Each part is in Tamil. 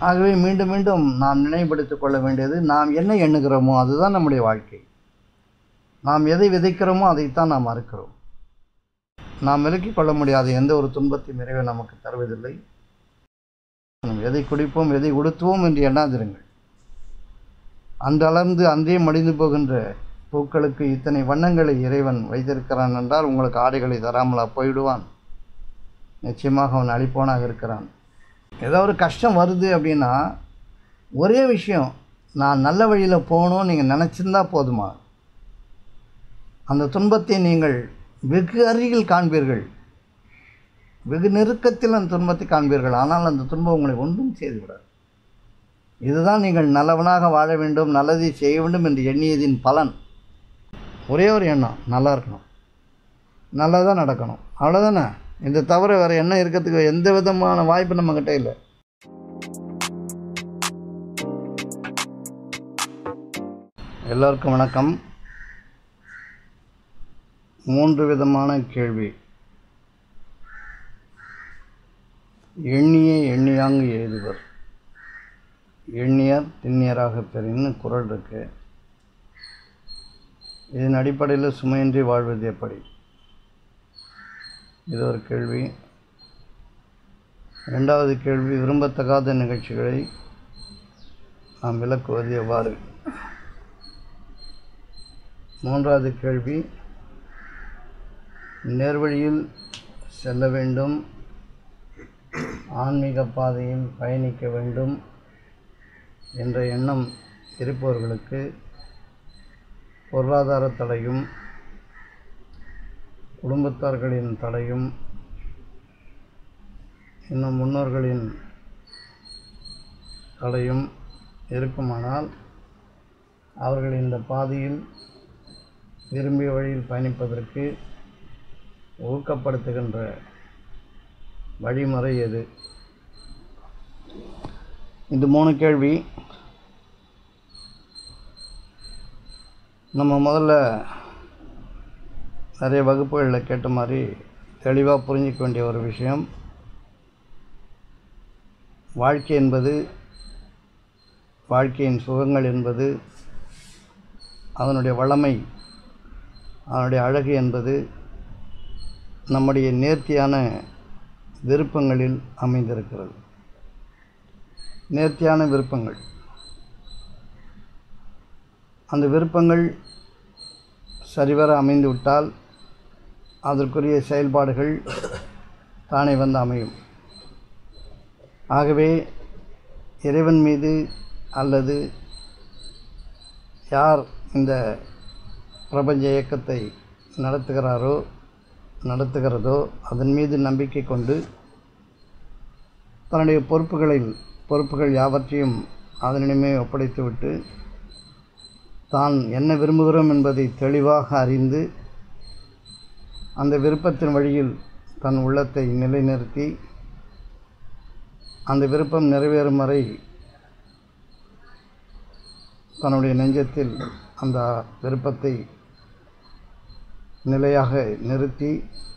ஆகவே மீண்டும் மீண்டும் நாம் நினைவுபடுத்திக் கொள்ள வேண்டியது நாம் என்ன எண்ணுகிறோமோ அதுதான் நம்முடைய வாழ்க்கை நாம் எதை விதைக்கிறோமோ அதைத்தான் நாம் அறுக்கிறோம் நாம் விலக்கிக் கொள்ள முடியாத எந்த ஒரு துன்பத்தையும் இறைவன் நமக்கு தருவதில்லை நாம் எதை குடிப்போம் எதை உடுத்துவோம் என்று எண்ணாதிருங்கள் அன்றளர்ந்து அன்றே மடிந்து போகின்ற பூக்களுக்கு இத்தனை வண்ணங்களை இறைவன் வைத்திருக்கிறான் என்றால் உங்களுக்கு ஆடைகளை தராமலா போய்விடுவான் நிச்சயமாக அவன் அழிப்பவனாக இருக்கிறான் ஏதோ ஒரு கஷ்டம் வருது அப்படின்னா ஒரே விஷயம் நான் நல்ல வழியில் போகணும்னு நீங்கள் நினச்சிருந்தா போதுமா அந்த துன்பத்தை நீங்கள் வெகு அருகில் காண்பீர்கள் வெகு நெருக்கத்தில் அந்த துன்பத்தை காண்பீர்கள் ஆனால் அந்த துன்பம் உங்களை ஒன்றும் செய்துவிடாது இதுதான் நீங்கள் நல்லவனாக வாழ வேண்டும் நல்லதை செய்ய வேண்டும் என்று எண்ணியதின் பலன் ஒரே ஒரு எண்ணம் நல்லா இருக்கணும் நல்லதாக நடக்கணும் அவ்வளோதானே இந்த தவிர வேறு எண்ணம் இருக்கிறதுக்கு எந்த விதமான வாய்ப்பு நம்மக்கிட்ட இல்லை எல்லோருக்கும் வணக்கம் மூன்று விதமான கேள்வி எண்ணிய எண்ணியாங்கு எழுதுவர் எண்ணியர் திண்ணியராக பெறின்னு குரல் இருக்கு இதன் அடிப்படையில் சுமையின்றி வாழ்வது எப்படி இது ஒரு கேள்வி ரெண்டாவது கேள்வி விரும்பத்தகாத நிகழ்ச்சிகளை நாம் விளக்குவது எவ்வாறு மூன்றாவது கேள்வி நேர்வழியில் செல்ல வேண்டும் ஆன்மீக பாதையில் பயணிக்க வேண்டும் என்ற எண்ணம் இருப்பவர்களுக்கு பொருளாதார தடையும் குடும்பத்தார்களின் தடையும் இன்னும் முன்னோர்களின் தடையும் இருக்குமானால் அவர்கள் இந்த பாதையில் விரும்பிய வழியில் பயணிப்பதற்கு ஊக்கப்படுத்துகின்ற வழிமுறை எது இந்த மூணு கேள்வி நம்ம முதல்ல நிறைய வகுப்புகளில் கேட்ட மாதிரி தெளிவாக புரிஞ்சிக்க வேண்டிய ஒரு விஷயம் வாழ்க்கை என்பது வாழ்க்கையின் சுகங்கள் என்பது அதனுடைய வளமை அதனுடைய அழகு என்பது நம்முடைய நேர்த்தியான விருப்பங்களில் அமைந்திருக்கிறது நேர்த்தியான விருப்பங்கள் அந்த விருப்பங்கள் சரிவர அமைந்து விட்டால் அதற்குரிய செயல்பாடுகள் தானே வந்து அமையும் ஆகவே இறைவன் மீது அல்லது யார் இந்த பிரபஞ்ச இயக்கத்தை நடத்துகிறாரோ நடத்துகிறதோ அதன் மீது நம்பிக்கை கொண்டு தன்னுடைய பொறுப்புகளில் பொறுப்புகள் யாவற்றையும் அதனிடமே ஒப்படைத்துவிட்டு தான் என்ன விரும்புகிறோம் என்பதை தெளிவாக அறிந்து அந்த விருப்பத்தின் வழியில் தன் உள்ளத்தை நிலைநிறுத்தி அந்த விருப்பம் நிறைவேறும் வரை தன்னுடைய நெஞ்சத்தில் அந்த விருப்பத்தை நிலையாக நிறுத்தி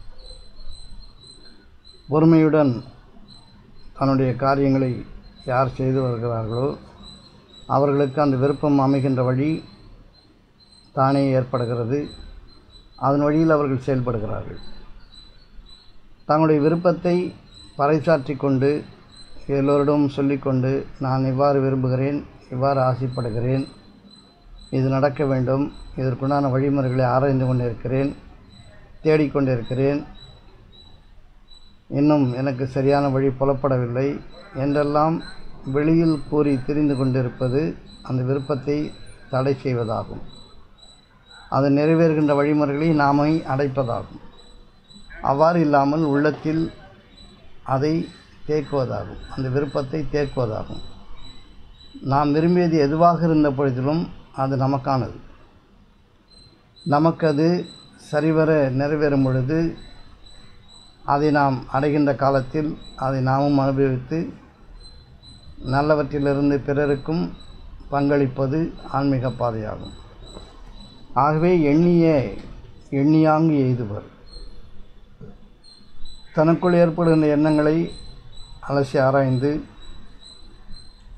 பொறுமையுடன் தன்னுடைய காரியங்களை யார் செய்து வருகிறார்களோ அவர்களுக்கு அந்த விருப்பம் அமைகின்ற வழி தானே ஏற்படுகிறது அதன் வழியில் அவர்கள் செயல்படுகிறார்கள் தங்களுடைய விருப்பத்தை பறைசாற்றி கொண்டு எல்லோரிடமும் சொல்லிக்கொண்டு நான் இவ்வாறு விரும்புகிறேன் இவ்வாறு ஆசைப்படுகிறேன் இது நடக்க வேண்டும் இதற்குண்டான வழிமுறைகளை ஆராய்ந்து கொண்டிருக்கிறேன் தேடிக்கொண்டிருக்கிறேன் இன்னும் எனக்கு சரியான வழி புலப்படவில்லை என்றெல்லாம் வெளியில் கூறி தெரிந்து கொண்டிருப்பது அந்த விருப்பத்தை தடை செய்வதாகும் அது நிறைவேறுகின்ற வழிமுறைகளை நாமை அடைப்பதாகும் அவ்வாறு இல்லாமல் உள்ளத்தில் அதை தேக்குவதாகும் அந்த விருப்பத்தை தேக்குவதாகும் நாம் விரும்பியது எதுவாக இருந்த பொழுதிலும் அது நமக்கானது நமக்கு அது சரிவர நிறைவேறும் பொழுது அதை நாம் அடைகின்ற காலத்தில் அதை நாமும் அனுபவித்து நல்லவற்றிலிருந்து பிறருக்கும் பங்களிப்பது ஆன்மீக பாதையாகும் ஆகவே எண்ணிய எண்ணியாங்கு எய்துவர் தனக்குள் ஏற்படுகின்ற எண்ணங்களை அலசி ஆராய்ந்து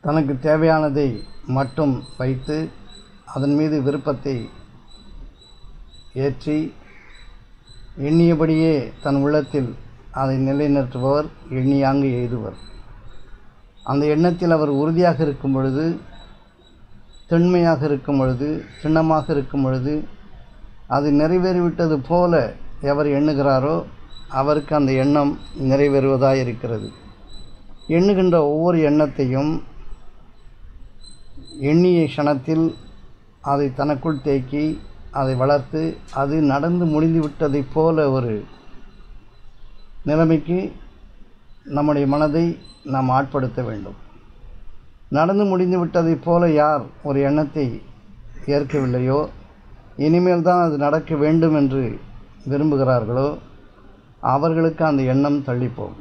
தனக்கு தேவையானதை மட்டும் வைத்து அதன் மீது விருப்பத்தை ஏற்றி எண்ணியபடியே தன் உள்ளத்தில் அதை நிலைநிறுத்துபவர் எண்ணியாங்கு எய்துவர் அந்த எண்ணத்தில் அவர் உறுதியாக இருக்கும் பொழுது திண்மையாக இருக்கும் பொழுது சின்னமாக இருக்கும் பொழுது அது நிறைவேறிவிட்டது போல எவர் எண்ணுகிறாரோ அவருக்கு அந்த எண்ணம் நிறைவேறுவதாக இருக்கிறது எண்ணுகின்ற ஒவ்வொரு எண்ணத்தையும் எண்ணிய க்ஷணத்தில் அதை தனக்குள் தேக்கி அதை வளர்த்து அது நடந்து முடிந்து விட்டதைப் போல ஒரு நிலைமைக்கு நம்முடைய மனதை நாம் ஆட்படுத்த வேண்டும் நடந்து முடிந்து விட்டதைப் போல யார் ஒரு எண்ணத்தை ஏற்கவில்லையோ இனிமேல் தான் அது நடக்க வேண்டும் என்று விரும்புகிறார்களோ அவர்களுக்கு அந்த எண்ணம் தள்ளிப்போகும்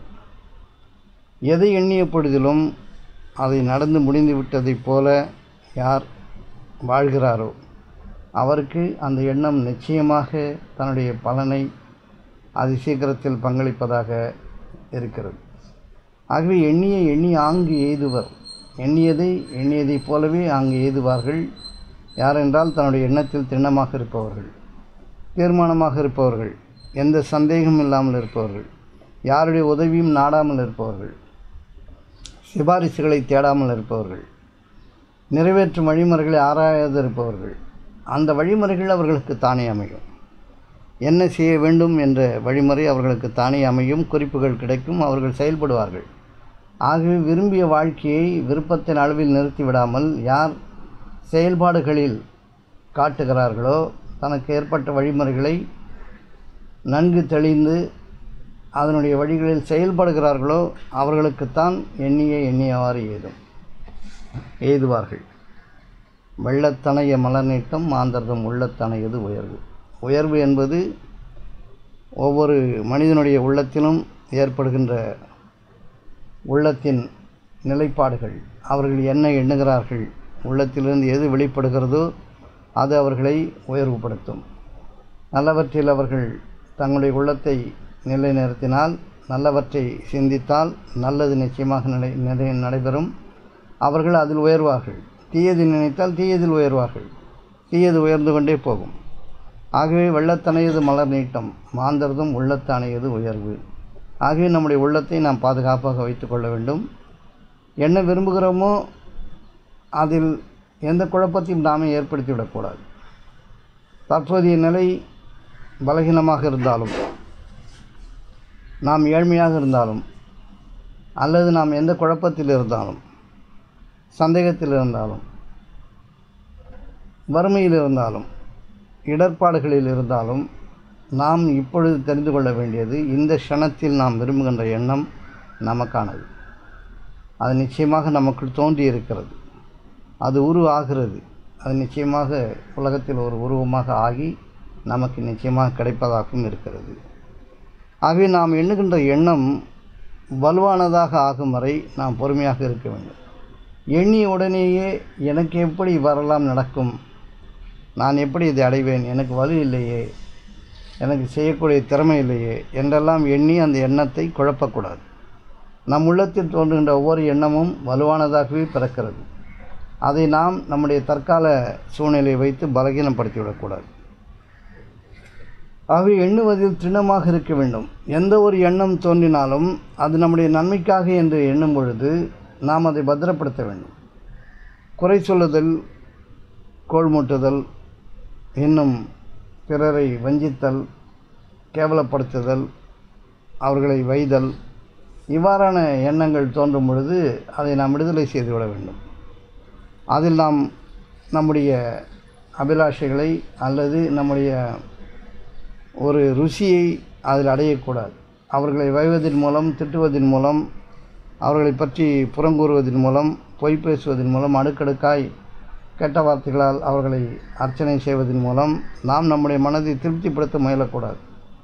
எதை எண்ணிய பொழுதிலும் அதை நடந்து முடிந்து விட்டதைப் போல யார் வாழ்கிறாரோ அவருக்கு அந்த எண்ணம் நிச்சயமாக தன்னுடைய பலனை அது சீக்கிரத்தில் பங்களிப்பதாக இருக்கிறது ஆகவே எண்ணிய எண்ணி ஆங்கு எய்துவர் எண்ணியதை எண்ணியதைப் போலவே அங்கு எய்துவார்கள் யாரென்றால் தன்னுடைய எண்ணத்தில் திண்ணமாக இருப்பவர்கள் தீர்மானமாக இருப்பவர்கள் எந்த சந்தேகமும் இல்லாமல் இருப்பவர்கள் யாருடைய உதவியும் நாடாமல் இருப்பவர்கள் சிபாரிசுகளை தேடாமல் இருப்பவர்கள் நிறைவேற்றும் வழிமுறைகளை ஆராயாது இருப்பவர்கள் அந்த வழிமுறைகள் அவர்களுக்கு தானே அமையும் என்ன செய்ய வேண்டும் என்ற வழிமுறை அவர்களுக்கு தானே அமையும் குறிப்புகள் கிடைக்கும் அவர்கள் செயல்படுவார்கள் ஆகவே விரும்பிய வாழ்க்கையை விருப்பத்தின் அளவில் நிறுத்தி விடாமல் யார் செயல்பாடுகளில் காட்டுகிறார்களோ தனக்கு ஏற்பட்ட வழிமுறைகளை நன்கு தெளிந்து அதனுடைய வழிகளில் செயல்படுகிறார்களோ அவர்களுக்குத்தான் எண்ணிய எண்ணியவாறு ஏதும் எய்துவார்கள் வெள்ளத்தனைய மலர் நீட்டம் மாந்தர்தம் உள்ளத்தனையது உயர்வு உயர்வு என்பது ஒவ்வொரு மனிதனுடைய உள்ளத்திலும் ஏற்படுகின்ற உள்ளத்தின் நிலைப்பாடுகள் அவர்கள் என்ன எண்ணுகிறார்கள் உள்ளத்திலிருந்து எது வெளிப்படுகிறதோ அது அவர்களை உயர்வுபடுத்தும் நல்லவற்றில் அவர்கள் தங்களுடைய உள்ளத்தை நிலைநிறுத்தினால் நல்லவற்றை சிந்தித்தால் நல்லது நிச்சயமாக நடை நடை நடைபெறும் அவர்கள் அதில் உயர்வார்கள் தீயது நினைத்தால் தீயதில் உயர்வார்கள் தீயது உயர்ந்து கொண்டே போகும் ஆகவே வெள்ளத்தனையது மலர் நீட்டம் மாந்தர்தும் உள்ளத்தனையது உயர்வு ஆகவே நம்முடைய உள்ளத்தை நாம் பாதுகாப்பாக வைத்துக்கொள்ள வேண்டும் என்ன விரும்புகிறோமோ அதில் எந்த குழப்பத்தையும் நாமே ஏற்படுத்திவிடக்கூடாது தற்போதைய நிலை பலகீனமாக இருந்தாலும் நாம் ஏழ்மையாக இருந்தாலும் அல்லது நாம் எந்த குழப்பத்தில் இருந்தாலும் சந்தேகத்தில் இருந்தாலும் வறுமையில் இருந்தாலும் இடர்பாடுகளில் இருந்தாலும் நாம் இப்பொழுது தெரிந்து கொள்ள வேண்டியது இந்த க்ஷணத்தில் நாம் விரும்புகின்ற எண்ணம் நமக்கானது அது நிச்சயமாக நமக்குள் தோன்றி இருக்கிறது அது உருவாகிறது அது நிச்சயமாக உலகத்தில் ஒரு உருவமாக ஆகி நமக்கு நிச்சயமாக கிடைப்பதாகவும் இருக்கிறது ஆகவே நாம் எண்ணுகின்ற எண்ணம் வலுவானதாக ஆகும் வரை நாம் பொறுமையாக இருக்க வேண்டும் எண்ணிய உடனேயே எனக்கு எப்படி வரலாம் நடக்கும் நான் எப்படி இதை அடைவேன் எனக்கு வலு இல்லையே எனக்கு செய்யக்கூடிய திறமை இல்லையே என்றெல்லாம் எண்ணி அந்த எண்ணத்தை குழப்பக்கூடாது நம் உள்ளத்தில் தோன்றுகின்ற ஒவ்வொரு எண்ணமும் வலுவானதாகவே பிறக்கிறது அதை நாம் நம்முடைய தற்கால சூழ்நிலையை வைத்து பலகீனப்படுத்திவிடக்கூடாது ஆகவே எண்ணுவதில் திண்ணமாக இருக்க வேண்டும் எந்த ஒரு எண்ணம் தோன்றினாலும் அது நம்முடைய நன்மைக்காக என்று எண்ணும் பொழுது நாம் அதை பத்திரப்படுத்த வேண்டும் குறை சொல்லுதல் கோள்மூட்டுதல் இன்னும் பிறரை வஞ்சித்தல் கேவலப்படுத்துதல் அவர்களை வைதல் இவ்வாறான எண்ணங்கள் தோன்றும் பொழுது அதை நாம் விடுதலை செய்துவிட வேண்டும் அதில் நாம் நம்முடைய அபிலாஷைகளை அல்லது நம்முடைய ஒரு ருசியை அதில் அடையக்கூடாது அவர்களை வைவதன் மூலம் திட்டுவதன் மூலம் அவர்களை பற்றி புறங்கூறுவதன் மூலம் பொய் பேசுவதன் மூலம் அடுக்கடுக்காய் கெட்ட வார்த்தைகளால் அவர்களை அர்ச்சனை செய்வதன் மூலம் நாம் நம்முடைய மனதை திருப்திப்படுத்த முயலக்கூடாது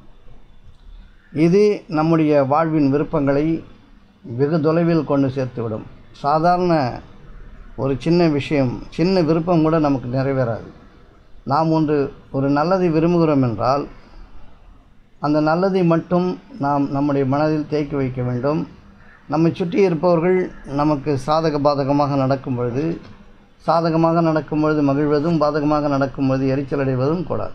இது நம்முடைய வாழ்வின் விருப்பங்களை வெகு தொலைவில் கொண்டு சேர்த்துவிடும் சாதாரண ஒரு சின்ன விஷயம் சின்ன விருப்பம் கூட நமக்கு நிறைவேறாது நாம் ஒன்று ஒரு நல்லதை விரும்புகிறோம் என்றால் அந்த நல்லதை மட்டும் நாம் நம்முடைய மனதில் தேக்கி வைக்க வேண்டும் நம்மை சுற்றி இருப்பவர்கள் நமக்கு சாதக பாதகமாக நடக்கும் பொழுது சாதகமாக நடக்கும் பொழுது மகிழ்வதும் பாதகமாக நடக்கும் பொழுது எரிச்சல் அடைவதும் கூடாது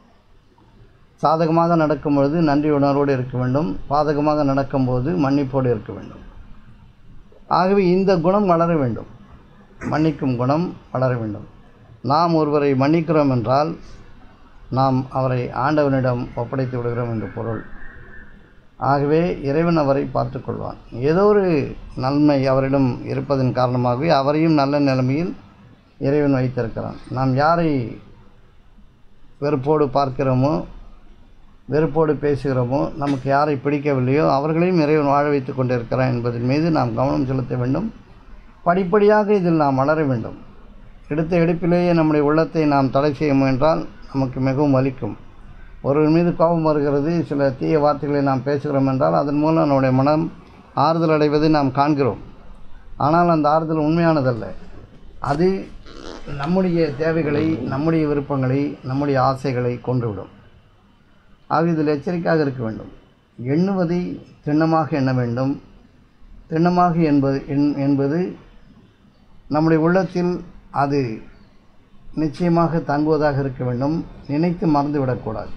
சாதகமாக நடக்கும் பொழுது நன்றி உணர்வோடு இருக்க வேண்டும் பாதகமாக நடக்கும்போது மன்னிப்போடு இருக்க வேண்டும் ஆகவே இந்த குணம் வளர வேண்டும் மன்னிக்கும் குணம் வளர வேண்டும் நாம் ஒருவரை மன்னிக்கிறோம் என்றால் நாம் அவரை ஆண்டவனிடம் ஒப்படைத்து விடுகிறோம் என்று பொருள் ஆகவே இறைவன் அவரை பார்த்து கொள்வான் ஏதோ ஒரு நன்மை அவரிடம் இருப்பதன் காரணமாகவே அவரையும் நல்ல நிலைமையில் இறைவன் வைத்திருக்கிறான் நாம் யாரை வெறுப்போடு பார்க்கிறோமோ வெறுப்போடு பேசுகிறோமோ நமக்கு யாரை பிடிக்கவில்லையோ அவர்களையும் இறைவன் வாழ வைத்து கொண்டிருக்கிறான் என்பதன் மீது நாம் கவனம் செலுத்த வேண்டும் படிப்படியாக இதில் நாம் வளர வேண்டும் எடுத்த எடுப்பிலேயே நம்முடைய உள்ளத்தை நாம் தடை செய்ய முயன்றால் நமக்கு மிகவும் வலிக்கும் ஒருவர் மீது கோபம் வருகிறது சில தீய வார்த்தைகளை நாம் பேசுகிறோம் என்றால் அதன் மூலம் நம்முடைய மனம் ஆறுதல் அடைவதை நாம் காண்கிறோம் ஆனால் அந்த ஆறுதல் உண்மையானதல்ல அது நம்முடைய தேவைகளை நம்முடைய விருப்பங்களை நம்முடைய ஆசைகளை கொன்றுவிடும் ஆக இதில் எச்சரிக்கையாக இருக்க வேண்டும் எண்ணுவதை திண்ணமாக எண்ண வேண்டும் திண்ணமாக என்பது என் என்பது நம்முடைய உள்ளத்தில் அது நிச்சயமாக தங்குவதாக இருக்க வேண்டும் நினைத்து மறந்துவிடக்கூடாது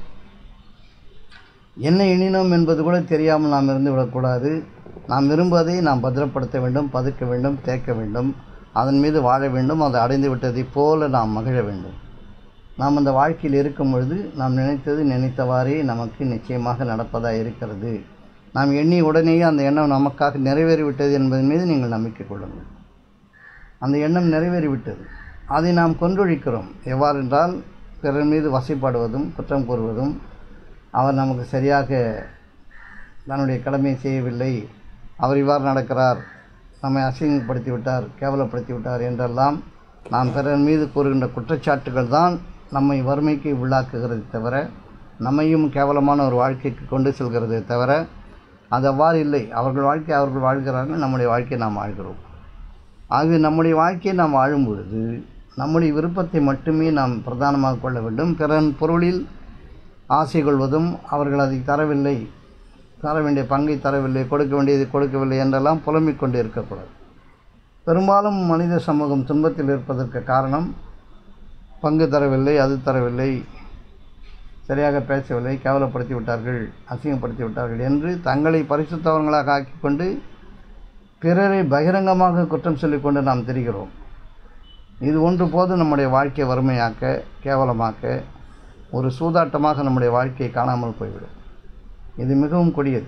என்ன எண்ணினோம் என்பது கூட தெரியாமல் நாம் இருந்து விடக்கூடாது நாம் விரும்புவதை நாம் பத்திரப்படுத்த வேண்டும் பதுக்க வேண்டும் தேக்க வேண்டும் அதன் மீது வாழ வேண்டும் அதை அடைந்து விட்டதைப் போல நாம் மகிழ வேண்டும் நாம் அந்த வாழ்க்கையில் இருக்கும் பொழுது நாம் நினைத்தது நினைத்தவாறே நமக்கு நிச்சயமாக நடப்பதாக இருக்கிறது நாம் எண்ணி உடனேயே அந்த எண்ணம் நமக்காக நிறைவேறிவிட்டது என்பதன் மீது நீங்கள் நம்பிக்கை கொள்ளுங்கள் அந்த எண்ணம் நிறைவேறிவிட்டது அதை நாம் கொன்றொழிக்கிறோம் எவ்வாறென்றால் பிறர் மீது வசைப்பாடுவதும் குற்றம் கூறுவதும் அவர் நமக்கு சரியாக தன்னுடைய கடமையை செய்யவில்லை அவர் இவ்வாறு நடக்கிறார் நம்மை அசிங்கப்படுத்தி விட்டார் கேவலப்படுத்தி விட்டார் என்றெல்லாம் நாம் பிறர் மீது கூறுகின்ற குற்றச்சாட்டுகள் தான் நம்மை வறுமைக்கு உள்ளாக்குகிறது தவிர நம்மையும் கேவலமான ஒரு வாழ்க்கைக்கு கொண்டு செல்கிறது தவிர அது அவ்வாறு இல்லை அவர்கள் வாழ்க்கை அவர்கள் வாழ்கிறார்கள் நம்முடைய வாழ்க்கையை நாம் வாழ்கிறோம் ஆகவே நம்முடைய வாழ்க்கையை நாம் வாழும் பொழுது நம்முடைய விருப்பத்தை மட்டுமே நாம் பிரதானமாக கொள்ள வேண்டும் பிறன் பொருளில் ஆசை கொள்வதும் அவர்கள் அதை தரவில்லை தர வேண்டிய பங்கை தரவில்லை கொடுக்க வேண்டியதை கொடுக்கவில்லை என்றெல்லாம் புலம்பிக் கொண்டு இருக்கக்கூடாது பெரும்பாலும் மனித சமூகம் துன்பத்தில் இருப்பதற்கு காரணம் பங்கு தரவில்லை அது தரவில்லை சரியாக பேசவில்லை கேவலப்படுத்தி விட்டார்கள் அசிங்கப்படுத்தி விட்டார்கள் என்று தங்களை பரிசுத்தவர்களாக ஆக்கிக்கொண்டு பிறரை பகிரங்கமாக குற்றம் சொல்லிக்கொண்டு நாம் தெரிகிறோம் இது ஒன்று போது நம்முடைய வாழ்க்கையை வறுமையாக்க கேவலமாக்க ஒரு சூதாட்டமாக நம்முடைய வாழ்க்கையை காணாமல் போய்விடும் இது மிகவும் கொடியது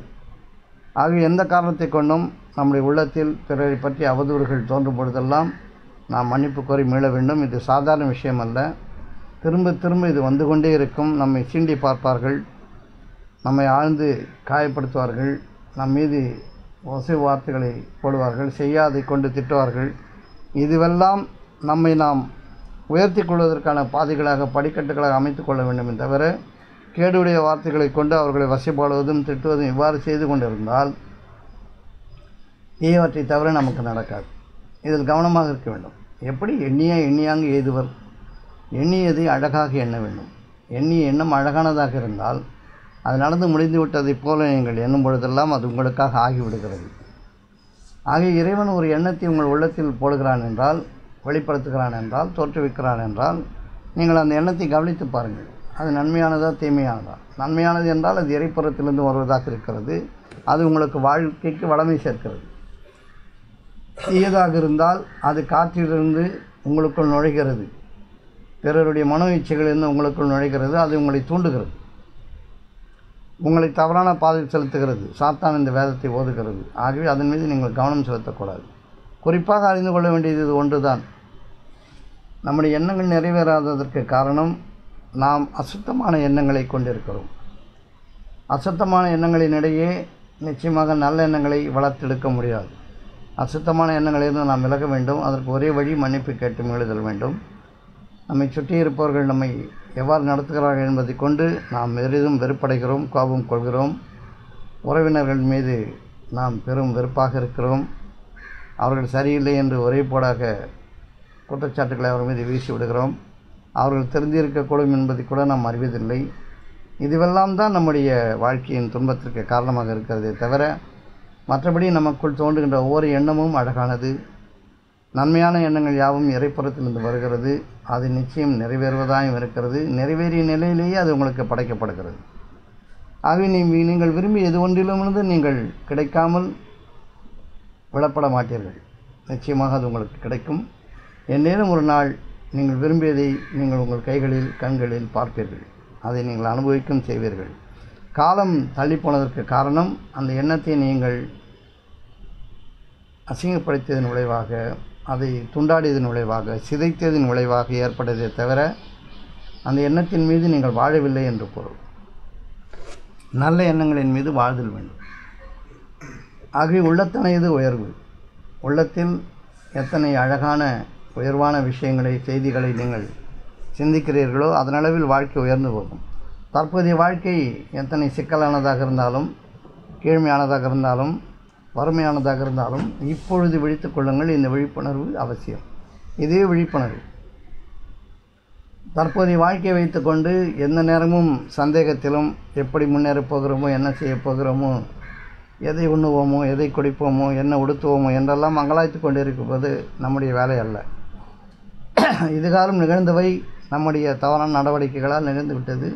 ஆக எந்த காரணத்தை கொண்டும் நம்முடைய உள்ளத்தில் பிறரை பற்றி அவதூறுகள் தோன்றும் பொழுதெல்லாம் நாம் மன்னிப்பு கோரி மீள வேண்டும் இது சாதாரண விஷயம் அல்ல திரும்ப திரும்ப இது வந்து கொண்டே இருக்கும் நம்மை சீண்டி பார்ப்பார்கள் நம்மை ஆழ்ந்து காயப்படுத்துவார்கள் நம் மீது ஒசை வார்த்தைகளை போடுவார்கள் செய்யாதை கொண்டு திட்டுவார்கள் இதுவெல்லாம் நம்மை நாம் உயர்த்தி கொள்வதற்கான பாதைகளாக படிக்கட்டுகளாக அமைத்துக் கொள்ள வேண்டுமே தவிர கேடுடைய வார்த்தைகளை கொண்டு அவர்களை வசைப்பாடுவதும் திட்டுவதும் இவ்வாறு செய்து கொண்டிருந்தால் தீயவற்றை தவிர நமக்கு நடக்காது இதில் கவனமாக இருக்க வேண்டும் எப்படி எண்ணிய எண்ணியாங்கு எய்துவர் எண்ணியதை அழகாக எண்ண வேண்டும் எண்ணிய எண்ணம் அழகானதாக இருந்தால் அது நடந்து முடிந்து விட்டதைப் போல நீங்கள் எண்ணும் பொழுதெல்லாம் அது உங்களுக்காக ஆகிவிடுகிறது ஆக இறைவன் ஒரு எண்ணத்தை உங்கள் உள்ளத்தில் போடுகிறான் என்றால் வெளிப்படுத்துகிறான் என்றால் தோற்றுவிக்கிறான் என்றால் நீங்கள் அந்த எண்ணத்தை கவனித்து பாருங்கள் அது நன்மையானதா தீமையானதா நன்மையானது என்றால் அது இறைப்புறத்திலிருந்து வருவதாக இருக்கிறது அது உங்களுக்கு வாழ்க்கைக்கு வளமை சேர்க்கிறது தீயதாக இருந்தால் அது காற்றிலிருந்து உங்களுக்குள் நுழைகிறது பிறருடைய மனோ இச்சைகளிலிருந்து உங்களுக்குள் நுழைகிறது அது உங்களை தூண்டுகிறது உங்களை தவறான பாதையில் செலுத்துகிறது சாத்தான் இந்த வேதத்தை ஓதுகிறது ஆகவே அதன் மீது நீங்கள் கவனம் செலுத்தக்கூடாது குறிப்பாக அறிந்து கொள்ள வேண்டியது இது ஒன்றுதான் நம்முடைய எண்ணங்கள் நிறைவேறாததற்கு காரணம் நாம் அசுத்தமான எண்ணங்களை கொண்டிருக்கிறோம் அசுத்தமான எண்ணங்களினிடையே நிச்சயமாக நல்ல எண்ணங்களை வளர்த்தெடுக்க முடியாது அசுத்தமான எண்ணங்களிலிருந்து நாம் விலக வேண்டும் அதற்கு ஒரே வழி மன்னிப்பு கேட்டு எழுதல் வேண்டும் நம்மை சுற்றி இருப்பவர்கள் நம்மை எவ்வாறு நடத்துகிறார்கள் என்பதை கொண்டு நாம் பெரிதும் வெறுப்படைகிறோம் கோபம் கொள்கிறோம் உறவினர்கள் மீது நாம் பெரும் வெறுப்பாக இருக்கிறோம் அவர்கள் சரியில்லை என்று ஒரே போடாக குற்றச்சாட்டுகளை அவர் மீது வீசி விடுகிறோம் அவர்கள் தெரிந்திருக்கக்கூடும் என்பதை கூட நாம் அறிவதில்லை இதுவெல்லாம் தான் நம்முடைய வாழ்க்கையின் துன்பத்திற்கு காரணமாக இருக்கிறதே தவிர மற்றபடி நமக்குள் தோன்றுகின்ற ஒவ்வொரு எண்ணமும் அழகானது நன்மையான எண்ணங்கள் யாவும் இறைப்புறத்திலிருந்து வருகிறது அது நிச்சயம் நிறைவேறுவதாயும் இருக்கிறது நிறைவேறிய நிலையிலேயே அது உங்களுக்கு படைக்கப்படுகிறது ஆகவே நீ நீங்கள் விரும்பி எது ஒன்றிலுமிருந்து நீங்கள் கிடைக்காமல் விடப்பட மாட்டீர்கள் நிச்சயமாக அது உங்களுக்கு கிடைக்கும் என்னேனும் ஒரு நாள் நீங்கள் விரும்பியதை நீங்கள் உங்கள் கைகளில் கண்களில் பார்ப்பீர்கள் அதை நீங்கள் அனுபவிக்கும் செய்வீர்கள் காலம் தள்ளி போனதற்கு காரணம் அந்த எண்ணத்தை நீங்கள் அசிங்கப்படுத்தியதன் விளைவாக அதை துண்டாடியதன் விளைவாக சிதைத்ததன் விளைவாக ஏற்பட்டதே தவிர அந்த எண்ணத்தின் மீது நீங்கள் வாழவில்லை என்று பொருள் நல்ல எண்ணங்களின் மீது வாழ்தல் வேண்டும் ஆகவே உள்ளத்தனையது உயர்வு உள்ளத்தில் எத்தனை அழகான உயர்வான விஷயங்களை செய்திகளை நீங்கள் சிந்திக்கிறீர்களோ அதனளவில் வாழ்க்கை உயர்ந்து போகும் தற்போதைய வாழ்க்கை எத்தனை சிக்கலானதாக இருந்தாலும் கீழ்மையானதாக இருந்தாலும் வறுமையானதாக இருந்தாலும் இப்பொழுது விழித்துக் கொள்ளுங்கள் இந்த விழிப்புணர்வு அவசியம் இதே விழிப்புணர்வு தற்போதைய வாழ்க்கையை வைத்துக்கொண்டு எந்த நேரமும் சந்தேகத்திலும் எப்படி முன்னேறப் போகிறோமோ என்ன செய்யப் போகிறோமோ எதை உண்ணுவோமோ எதை குடிப்போமோ என்ன உடுத்துவோமோ என்றெல்லாம் மங்களாய்த்து கொண்டிருப்பது நம்முடைய வேலை அல்ல இதுகாலம் நிகழ்ந்தவை நம்முடைய தவறான நடவடிக்கைகளால் நிகழ்ந்து விட்டது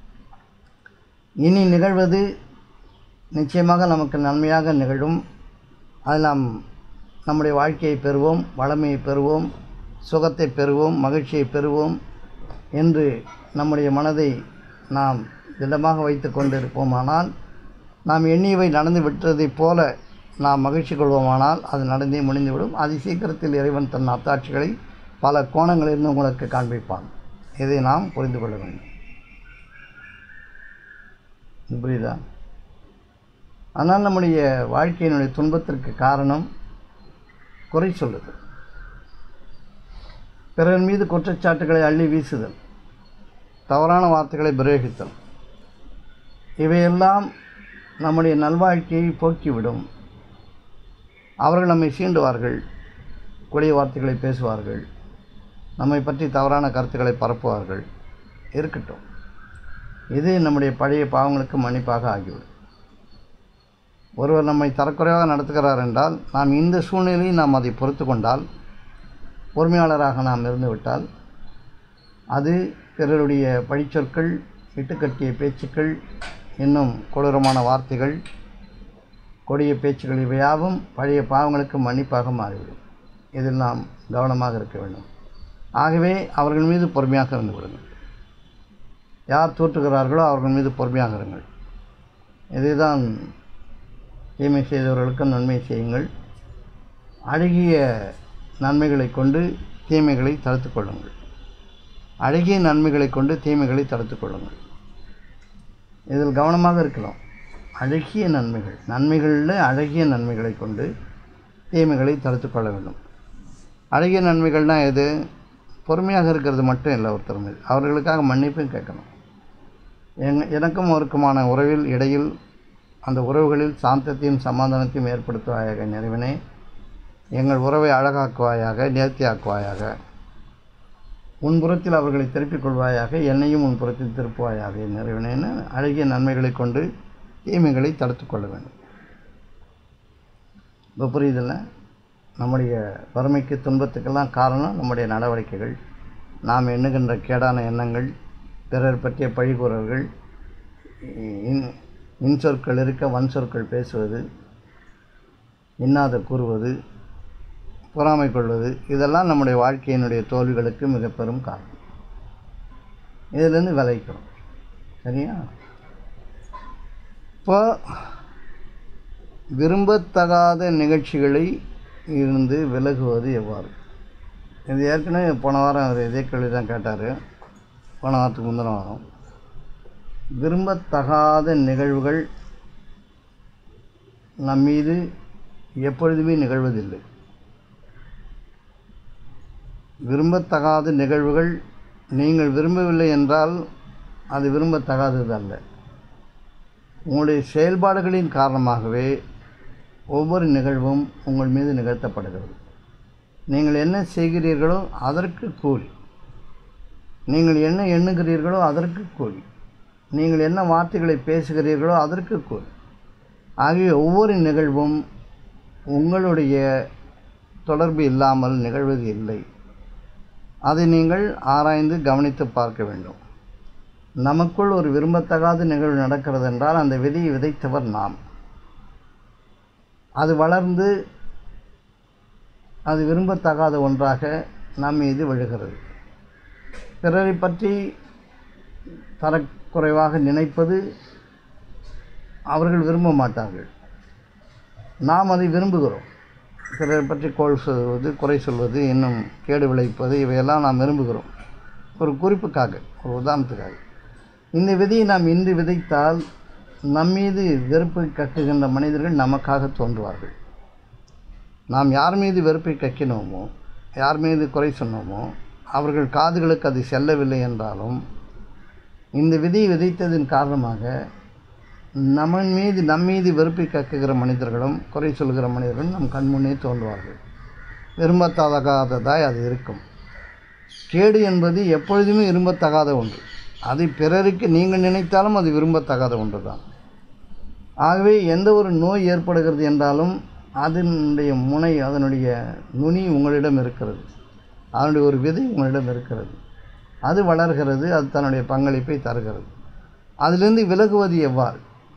இனி நிகழ்வது நிச்சயமாக நமக்கு நன்மையாக நிகழும் அதில் நாம் நம்முடைய வாழ்க்கையை பெறுவோம் வளமையை பெறுவோம் சுகத்தை பெறுவோம் மகிழ்ச்சியை பெறுவோம் என்று நம்முடைய மனதை நாம் திடமாக வைத்து கொண்டிருப்போமானால் நாம் எண்ணியவை நடந்து விட்டதைப் போல நாம் மகிழ்ச்சி கொள்வோமானால் அது நடந்தே முடிந்துவிடும் அதி சீக்கிரத்தில் இறைவன் தன் அத்தாட்சிகளை பல கோணங்களிலிருந்து உங்களுக்கு காண்பிப்பான் இதை நாம் புரிந்து கொள்ள வேண்டும் புரியுதா ஆனால் நம்முடைய வாழ்க்கையினுடைய துன்பத்திற்கு காரணம் குறை சொல்லுதல் பிறர் மீது குற்றச்சாட்டுகளை அள்ளி வீசுதல் தவறான வார்த்தைகளை பிரயோகித்தல் இவையெல்லாம் நம்முடைய நல்வாழ்க்கையை போக்கிவிடும் அவர்கள் நம்மை சீண்டுவார்கள் கொடிய வார்த்தைகளை பேசுவார்கள் நம்மை பற்றி தவறான கருத்துக்களை பரப்புவார்கள் இருக்கட்டும் இது நம்முடைய பழைய பாவங்களுக்கு மன்னிப்பாக ஆகிவிடும் ஒருவர் நம்மை தரக்குறைவாக நடத்துகிறார் என்றால் நாம் இந்த சூழ்நிலையில் நாம் அதை பொறுத்து கொண்டால் பொறுமையாளராக நாம் இருந்துவிட்டால் அது பிறருடைய பழிச்சொற்கள் இட்டுக்கட்டிய பேச்சுக்கள் இன்னும் கொடூரமான வார்த்தைகள் கொடிய பேச்சுக்கள் இவையாவும் பழைய பாவங்களுக்கு மன்னிப்பாக மாறிவிடும் இதில் நாம் கவனமாக இருக்க வேண்டும் ஆகவே அவர்கள் மீது பொறுமையாக இருந்து விடுங்கள் யார் தூற்றுகிறார்களோ அவர்கள் மீது பொறுமையாக இருங்கள் இதுதான் தீமை செய்தவர்களுக்கு நன்மை செய்யுங்கள் அழகிய நன்மைகளை கொண்டு தீமைகளை தடுத்து கொள்ளுங்கள் அழகிய நன்மைகளை கொண்டு தீமைகளை தடுத்து கொள்ளுங்கள் இதில் கவனமாக இருக்கலாம் அழகிய நன்மைகள் நன்மைகளில் அழகிய நன்மைகளை கொண்டு தீமைகளை தடுத்து கொள்ள வேண்டும் அழகிய நன்மைகள்னால் எது பொறுமையாக இருக்கிறது மட்டும் இல்லை ஒருத்தர் மீது அவர்களுக்காக மன்னிப்பும் கேட்கணும் எங் எனக்கும் அவருக்குமான உறவில் இடையில் அந்த உறவுகளில் சாந்தத்தையும் சமாதானத்தையும் ஏற்படுத்துவாயாக நிறைவனே எங்கள் உறவை அழகாக்குவாயாக நேர்த்தியாக்குவாயாக உன்புறத்தில் அவர்களை திருப்பிக் கொள்வாயாக என்னையும் உன் புறத்தில் திருப்புவாயாக நிறைவனேன்னு அழகிய நன்மைகளை கொண்டு தீமைகளை தடுத்து கொள்ள வேண்டும் இப்போ புரியுதில்ல நம்முடைய வறுமைக்கு துன்பத்துக்கெல்லாம் காரணம் நம்முடைய நடவடிக்கைகள் நாம் எண்ணுகின்ற கேடான எண்ணங்கள் பிறர் பற்றிய பழிகூறல்கள் இன் இன்சொற்கள் இருக்க வன் சொற்கள் பேசுவது இன்னாத கூறுவது பொறாமை கொள்வது இதெல்லாம் நம்முடைய வாழ்க்கையினுடைய தோல்விகளுக்கு மிக பெரும் காரணம் இதிலிருந்து விளைவிக்கிறோம் சரியா இப்போ விரும்பத்தகாத நிகழ்ச்சிகளை இருந்து விலகுவது எவ்வாறு இது ஏற்கனவே போன வாரம் அவர் இதே கேள்வி தான் கேட்டார் போன வாரத்துக்கு முந்தின வாரம் விரும்பத்தகாத நிகழ்வுகள் நம் மீது எப்பொழுதுமே நிகழ்வதில்லை விரும்பத்தகாத நிகழ்வுகள் நீங்கள் விரும்பவில்லை என்றால் அது விரும்பத்தகாதது அல்ல உங்களுடைய செயல்பாடுகளின் காரணமாகவே ஒவ்வொரு நிகழ்வும் உங்கள் மீது நிகழ்த்தப்படுகிறது நீங்கள் என்ன செய்கிறீர்களோ அதற்கு கூலி நீங்கள் என்ன எண்ணுகிறீர்களோ அதற்கு கூலி நீங்கள் என்ன வார்த்தைகளை பேசுகிறீர்களோ அதற்கு கூலி ஆகிய ஒவ்வொரு நிகழ்வும் உங்களுடைய தொடர்பு இல்லாமல் நிகழ்வது இல்லை அதை நீங்கள் ஆராய்ந்து கவனித்து பார்க்க வேண்டும் நமக்குள் ஒரு விரும்பத்தகாத நிகழ்வு நடக்கிறது என்றால் அந்த விதியை விதைத்தவர் நாம் அது வளர்ந்து அது விரும்பத்தகாத ஒன்றாக நம் மீது விழுகிறது பிறரை பற்றி தரக்குறைவாக நினைப்பது அவர்கள் விரும்ப மாட்டார்கள் நாம் அதை விரும்புகிறோம் பிறரை பற்றி கோள் சொல்வது குறை சொல்வது இன்னும் கேடு விளைவிப்பது இவையெல்லாம் நாம் விரும்புகிறோம் ஒரு குறிப்புக்காக ஒரு உதாரணத்துக்காக இந்த விதையை நாம் இன்று விதைத்தால் நம்மீது வெறுப்பை கக்குகின்ற மனிதர்கள் நமக்காக தோன்றுவார்கள் நாம் யார் மீது வெறுப்பை கக்கினோமோ யார் மீது குறை சொன்னோமோ அவர்கள் காதுகளுக்கு அது செல்லவில்லை என்றாலும் இந்த விதியை விதைத்ததன் காரணமாக நம்ம மீது நம் மீது வெறுப்பை கக்குகிற மனிதர்களும் குறை சொல்கிற மனிதர்களும் நம் கண்முன்னே தோன்றுவார்கள் விரும்பத்தகாததாய் அது இருக்கும் கேடு என்பது எப்பொழுதுமே விரும்பத்தகாத ஒன்று அதை பிறருக்கு நீங்கள் நினைத்தாலும் அது விரும்பத்தகாத ஒன்று தான் ஆகவே எந்த ஒரு நோய் ஏற்படுகிறது என்றாலும் அதனுடைய முனை அதனுடைய நுனி உங்களிடம் இருக்கிறது அதனுடைய ஒரு விதை உங்களிடம் இருக்கிறது அது வளர்கிறது அது தன்னுடைய பங்களிப்பை தருகிறது அதிலிருந்து விலகுவது எவ்வாறு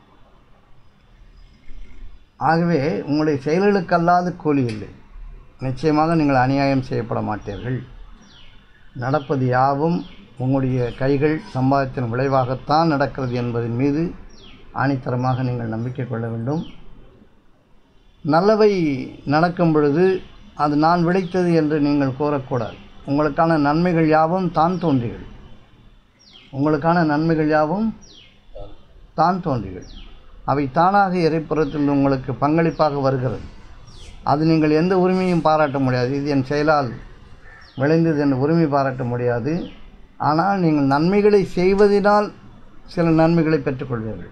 ஆகவே உங்களுடைய செயல்களுக்கல்லாத கூலி இல்லை நிச்சயமாக நீங்கள் அநியாயம் செய்யப்பட மாட்டீர்கள் நடப்பது யாவும் உங்களுடைய கைகள் சம்பாதத்தின் விளைவாகத்தான் நடக்கிறது என்பதன் மீது ஆணித்தரமாக நீங்கள் நம்பிக்கை கொள்ள வேண்டும் நல்லவை நடக்கும் பொழுது அது நான் விளைத்தது என்று நீங்கள் கூறக்கூடாது உங்களுக்கான நன்மைகள் யாவும் தான் தோன்றிகள் உங்களுக்கான நன்மைகள் யாவும் தான் தோன்றிகள் அவை தானாக இறைப்புறத்தில் உங்களுக்கு பங்களிப்பாக வருகிறது அது நீங்கள் எந்த உரிமையும் பாராட்ட முடியாது இது என் செயலால் விளைந்தது என்ற உரிமை பாராட்ட முடியாது ஆனால் நீங்கள் நன்மைகளை செய்வதினால் சில நன்மைகளை பெற்றுக்கொள்வீர்கள்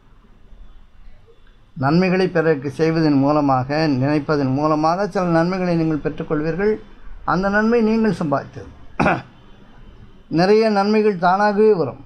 நன்மைகளை பிறருக்கு செய்வதன் மூலமாக நினைப்பதன் மூலமாக சில நன்மைகளை நீங்கள் பெற்றுக்கொள்வீர்கள் அந்த நன்மை நீங்கள் சம்பாதித்தது நிறைய நன்மைகள் தானாகவே வரும்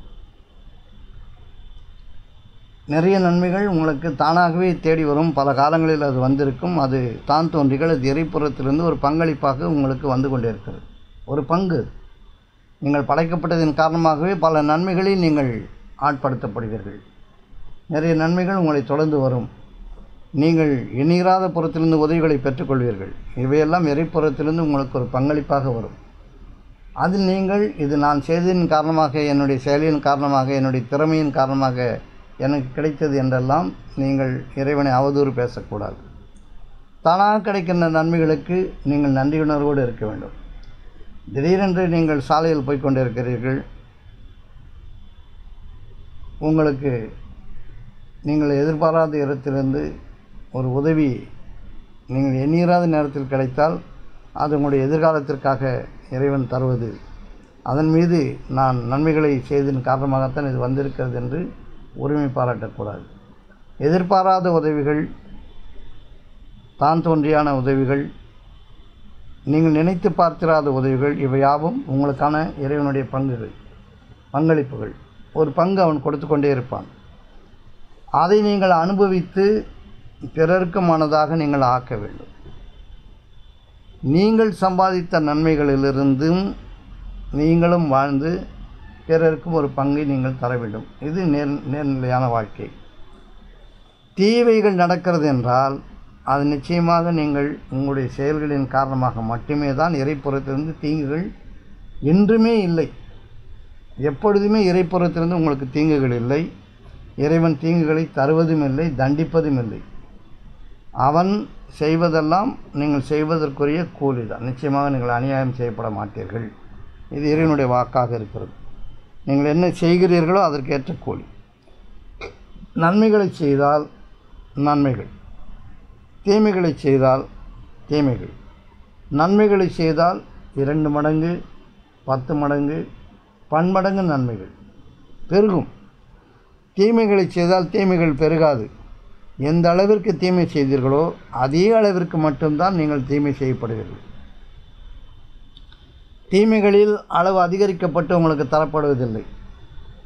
நிறைய நன்மைகள் உங்களுக்கு தானாகவே தேடி வரும் பல காலங்களில் அது வந்திருக்கும் அது தான் தோன்றிகள் அது இறைப்புறத்திலிருந்து ஒரு பங்களிப்பாக உங்களுக்கு வந்து கொண்டே இருக்கிறது ஒரு பங்கு நீங்கள் படைக்கப்பட்டதன் காரணமாகவே பல நன்மைகளில் நீங்கள் ஆட்படுத்தப்படுவீர்கள் நிறைய நன்மைகள் உங்களை தொடர்ந்து வரும் நீங்கள் எண்ணிராத புறத்திலிருந்து உதவிகளை பெற்றுக்கொள்வீர்கள் இவையெல்லாம் இறைப்புறத்திலிருந்து உங்களுக்கு ஒரு பங்களிப்பாக வரும் அதில் நீங்கள் இது நான் செய்ததின் காரணமாக என்னுடைய செயலின் காரணமாக என்னுடைய திறமையின் காரணமாக எனக்கு கிடைத்தது என்றெல்லாம் நீங்கள் இறைவனை அவதூறு பேசக்கூடாது தானாக கிடைக்கின்ற நன்மைகளுக்கு நீங்கள் நன்றியுணர்வோடு இருக்க வேண்டும் திடீரென்று நீங்கள் சாலையில் போய் கொண்டிருக்கிறீர்கள் உங்களுக்கு நீங்கள் எதிர்பாராத இடத்திலிருந்து ஒரு உதவி நீங்கள் எண்ணிராத நேரத்தில் கிடைத்தால் அது உங்களுடைய எதிர்காலத்திற்காக இறைவன் தருவது அதன் மீது நான் நன்மைகளை செய்ததன் காரணமாகத்தான் இது வந்திருக்கிறது என்று உரிமை பாராட்டக்கூடாது எதிர்பாராத உதவிகள் தான் தோன்றியான உதவிகள் நீங்கள் நினைத்து பார்த்திராத உதவிகள் இவையாவும் உங்களுக்கான இறைவனுடைய பங்குகள் பங்களிப்புகள் ஒரு பங்கு அவன் கொடுத்து கொண்டே இருப்பான் அதை நீங்கள் அனுபவித்து பிறருக்கு மனதாக நீங்கள் ஆக்க வேண்டும் நீங்கள் சம்பாதித்த நன்மைகளிலிருந்தும் நீங்களும் வாழ்ந்து பிறருக்கும் ஒரு பங்கை நீங்கள் தர வேண்டும் இது நேர் நேர்நிலையான வாழ்க்கை தீவைகள் நடக்கிறது என்றால் அது நிச்சயமாக நீங்கள் உங்களுடைய செயல்களின் காரணமாக மட்டுமே தான் இறைப்புறத்திலிருந்து தீங்குகள் என்றுமே இல்லை எப்பொழுதுமே இறைப்புறத்திலிருந்து உங்களுக்கு தீங்குகள் இல்லை இறைவன் தீங்குகளை தருவதும் இல்லை தண்டிப்பதும் இல்லை அவன் செய்வதெல்லாம் நீங்கள் செய்வதற்குரிய கூலி தான் நிச்சயமாக நீங்கள் அநியாயம் செய்யப்பட மாட்டீர்கள் இது இறைவனுடைய வாக்காக இருக்கிறது நீங்கள் என்ன செய்கிறீர்களோ அதற்கேற்ற கூலி நன்மைகளை செய்தால் நன்மைகள் தீமைகளை செய்தால் தீமைகள் நன்மைகளை செய்தால் இரண்டு மடங்கு பத்து மடங்கு பன்மடங்கு நன்மைகள் பெருகும் தீமைகளை செய்தால் தீமைகள் பெருகாது எந்த அளவிற்கு தீமை செய்தீர்களோ அதே அளவிற்கு மட்டும்தான் நீங்கள் தீமை செய்யப்படுவீர்கள் தீமைகளில் அளவு அதிகரிக்கப்பட்டு உங்களுக்கு தரப்படுவதில்லை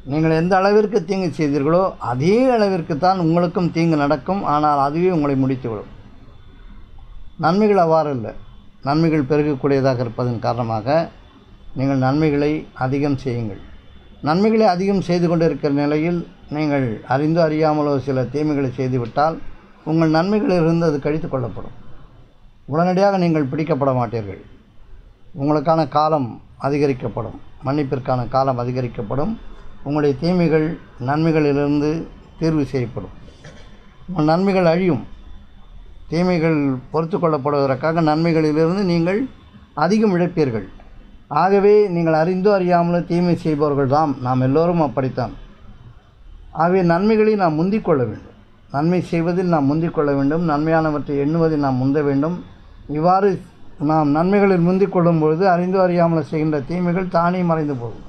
நீங்கள் எந்த அளவிற்கு தீங்கு செய்தீர்களோ அதே அளவிற்கு தான் உங்களுக்கும் தீங்கு நடக்கும் ஆனால் அதுவே உங்களை முடித்துவிடும் நன்மைகள் அவ்வாறு இல்லை நன்மைகள் பெருகக்கூடியதாக இருப்பதன் காரணமாக நீங்கள் நன்மைகளை அதிகம் செய்யுங்கள் நன்மைகளை அதிகம் செய்து கொண்டிருக்கிற நிலையில் நீங்கள் அறிந்தோ அறியாமலோ சில தீமைகளை செய்துவிட்டால் உங்கள் நன்மைகளிலிருந்து அது கழித்து கொள்ளப்படும் உடனடியாக நீங்கள் பிடிக்கப்பட மாட்டீர்கள் உங்களுக்கான காலம் அதிகரிக்கப்படும் மன்னிப்பிற்கான காலம் அதிகரிக்கப்படும் உங்களுடைய தீமைகள் நன்மைகளிலிருந்து தீர்வு செய்யப்படும் உங்கள் நன்மைகள் அழியும் தீமைகள் பொறுத்து கொள்ளப்படுவதற்காக நன்மைகளிலிருந்து நீங்கள் அதிகம் இழப்பீர்கள் ஆகவே நீங்கள் அறிந்தோ அறியாமலோ தீமை செய்பவர்கள் தாம் நாம் எல்லோரும் அப்படித்தான் ஆகவே நன்மைகளை நாம் முந்திக் கொள்ள வேண்டும் நன்மை செய்வதில் நாம் முந்திக் கொள்ள வேண்டும் நன்மையானவற்றை எண்ணுவதில் நாம் முந்த வேண்டும் இவ்வாறு நாம் நன்மைகளில் முந்திக் கொள்ளும் பொழுது அறிந்தோ அறியாமல் செய்கின்ற தீமைகள் தானே மறைந்து போகும்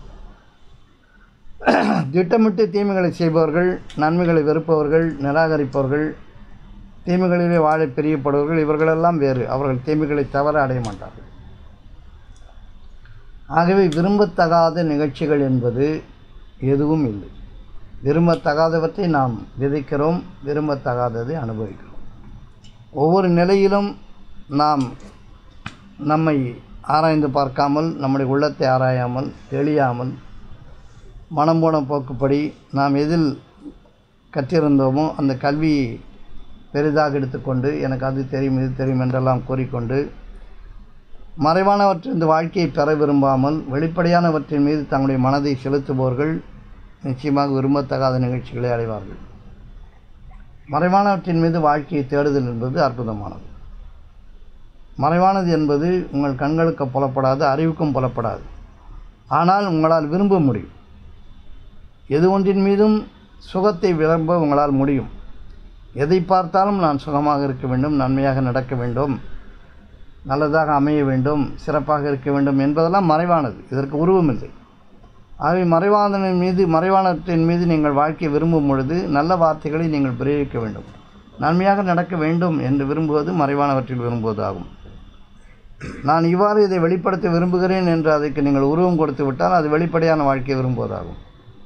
திட்டமிட்டு தீமைகளை செய்பவர்கள் நன்மைகளை வெறுப்பவர்கள் நிராகரிப்பவர்கள் தீமைகளிலே வாழ பிரியப்படுவர்கள் இவர்களெல்லாம் வேறு அவர்கள் தீமைகளை தவற அடைய மாட்டார்கள் ஆகவே விரும்பத்தகாத நிகழ்ச்சிகள் என்பது எதுவும் இல்லை விரும்பத்தகாதவற்றை நாம் விதைக்கிறோம் விரும்பத்தகாததை அனுபவிக்கிறோம் ஒவ்வொரு நிலையிலும் நாம் நம்மை ஆராய்ந்து பார்க்காமல் நம்முடைய உள்ளத்தை ஆராயாமல் தெளியாமல் மனம் போன போக்குப்படி நாம் எதில் கற்றிருந்தோமோ அந்த கல்வியை பெரிதாக எடுத்துக்கொண்டு எனக்கு அது தெரியும் இது தெரியும் என்றெல்லாம் கூறிக்கொண்டு மறைவானவற்றின் இந்த வாழ்க்கையை பெற விரும்பாமல் வெளிப்படையானவற்றின் மீது தங்களுடைய மனதை செலுத்துபவர்கள் நிச்சயமாக விரும்பத்தகாத நிகழ்ச்சிகளை அடைவார்கள் மறைவானவற்றின் மீது வாழ்க்கையை தேடுதல் என்பது அற்புதமானது மறைவானது என்பது உங்கள் கண்களுக்கு புலப்படாது அறிவுக்கும் புலப்படாது ஆனால் உங்களால் விரும்ப முடியும் எது ஒன்றின் மீதும் சுகத்தை விரும்ப உங்களால் முடியும் எதை பார்த்தாலும் நான் சுகமாக இருக்க வேண்டும் நன்மையாக நடக்க வேண்டும் நல்லதாக அமைய வேண்டும் சிறப்பாக இருக்க வேண்டும் என்பதெல்லாம் மறைவானது இதற்கு உருவமில்லை ஆகவே மறைவானதனின் மீது மறைவானத்தின் மீது நீங்கள் வாழ்க்கையை விரும்பும் பொழுது நல்ல வார்த்தைகளை நீங்கள் பிரயோகிக்க வேண்டும் நன்மையாக நடக்க வேண்டும் என்று விரும்புவது மறைவானவற்றில் விரும்புவது ஆகும் நான் இவ்வாறு இதை வெளிப்படுத்த விரும்புகிறேன் என்று அதற்கு நீங்கள் உருவம் கொடுத்து விட்டால் அது வெளிப்படையான வாழ்க்கையை விரும்புவதாகும்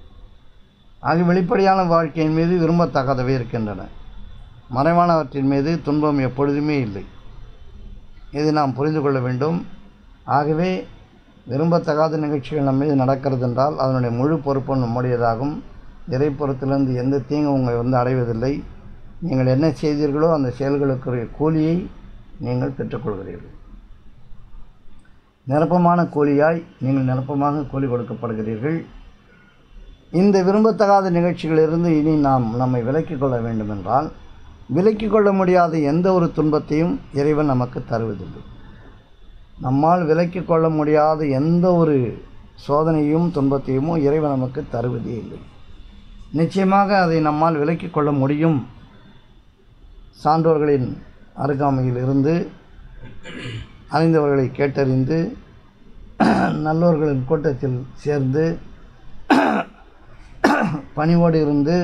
ஆக வெளிப்படையான வாழ்க்கையின் மீது விரும்பத்தகாதவை இருக்கின்றன மறைவானவற்றின் மீது துன்பம் எப்பொழுதுமே இல்லை இதை நாம் புரிந்து கொள்ள வேண்டும் ஆகவே விரும்பத்தகாத நிகழ்ச்சிகள் நம்ம மீது நடக்கிறது என்றால் அதனுடைய முழு பொறுப்பு நம்முடையதாகும் இறைப்புறத்திலிருந்து எந்த தீங்கும் உங்களை வந்து அடைவதில்லை நீங்கள் என்ன செய்தீர்களோ அந்த செயல்களுக்குரிய கூலியை நீங்கள் பெற்றுக்கொள்கிறீர்கள் நிரப்பமான கூலியாய் நீங்கள் நிரப்பமாக கூலி கொடுக்கப்படுகிறீர்கள் இந்த விரும்பத்தகாத நிகழ்ச்சிகளிலிருந்து இனி நாம் நம்மை விலக்கிக் கொள்ள வேண்டுமென்றால் விலக்கிக் கொள்ள முடியாத எந்த ஒரு துன்பத்தையும் இறைவன் நமக்கு தருவதில்லை நம்மால் விலக்கிக் கொள்ள முடியாத எந்த ஒரு சோதனையும் துன்பத்தையும் இறைவன் நமக்கு தருவதே இல்லை நிச்சயமாக அதை நம்மால் விலக்கிக் கொள்ள முடியும் சான்றோர்களின் அருகாமையில் இருந்து அறிந்தவர்களை கேட்டறிந்து நல்லோர்களின் கூட்டத்தில் சேர்ந்து பணிவோடு இருந்து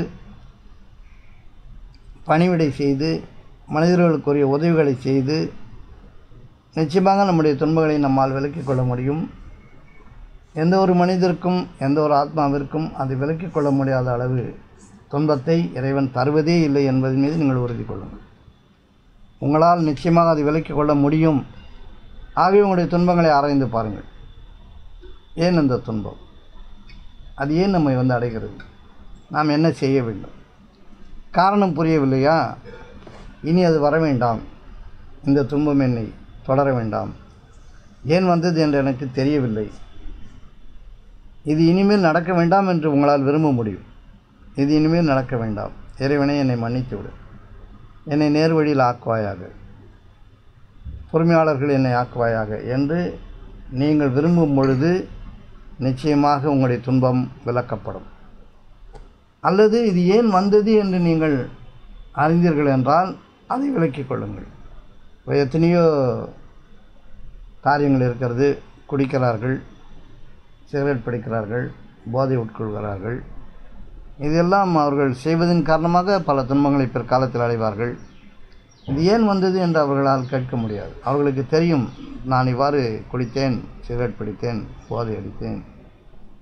பணிவிடை செய்து மனிதர்களுக்குரிய உதவிகளை செய்து நிச்சயமாக நம்முடைய துன்பங்களை நம்மால் விலக்கிக் கொள்ள முடியும் எந்த ஒரு மனிதருக்கும் எந்த ஒரு ஆத்மாவிற்கும் அதை விலக்கிக் கொள்ள முடியாத அளவு துன்பத்தை இறைவன் தருவதே இல்லை என்பதன் மீது நீங்கள் உறுதி கொள்ளுங்கள் உங்களால் நிச்சயமாக அதை விலக்கிக் கொள்ள முடியும் ஆகவே உங்களுடைய துன்பங்களை ஆராய்ந்து பாருங்கள் ஏன் அந்த துன்பம் அது ஏன் நம்மை வந்து அடைகிறது நாம் என்ன செய்ய வேண்டும் காரணம் புரியவில்லையா இனி அது வர வேண்டாம் இந்த துன்பம் என்னை தொடர வேண்டாம் ஏன் வந்தது என்று எனக்கு தெரியவில்லை இது இனிமேல் நடக்க வேண்டாம் என்று உங்களால் விரும்ப முடியும் இது இனிமேல் நடக்க வேண்டாம் இறைவனை என்னை மன்னித்து விடு என்னை நேர்வழியில் ஆக்குவாயாக பொறுமையாளர்கள் என்னை ஆக்குவாயாக என்று நீங்கள் விரும்பும் பொழுது நிச்சயமாக உங்களுடைய துன்பம் விலக்கப்படும் அல்லது இது ஏன் வந்தது என்று நீங்கள் அறிந்தீர்கள் என்றால் அதை விலக்கிக் கொள்ளுங்கள் இப்போ எத்தனையோ காரியங்கள் இருக்கிறது குடிக்கிறார்கள் சிகரெட் பிடிக்கிறார்கள் போதை உட்கொள்கிறார்கள் இதெல்லாம் அவர்கள் செய்வதன் காரணமாக பல துன்பங்களை பிற்காலத்தில் அடைவார்கள் இது ஏன் வந்தது என்று அவர்களால் கேட்க முடியாது அவர்களுக்கு தெரியும் நான் இவ்வாறு குடித்தேன் சிகரெட் பிடித்தேன் போதை அடித்தேன்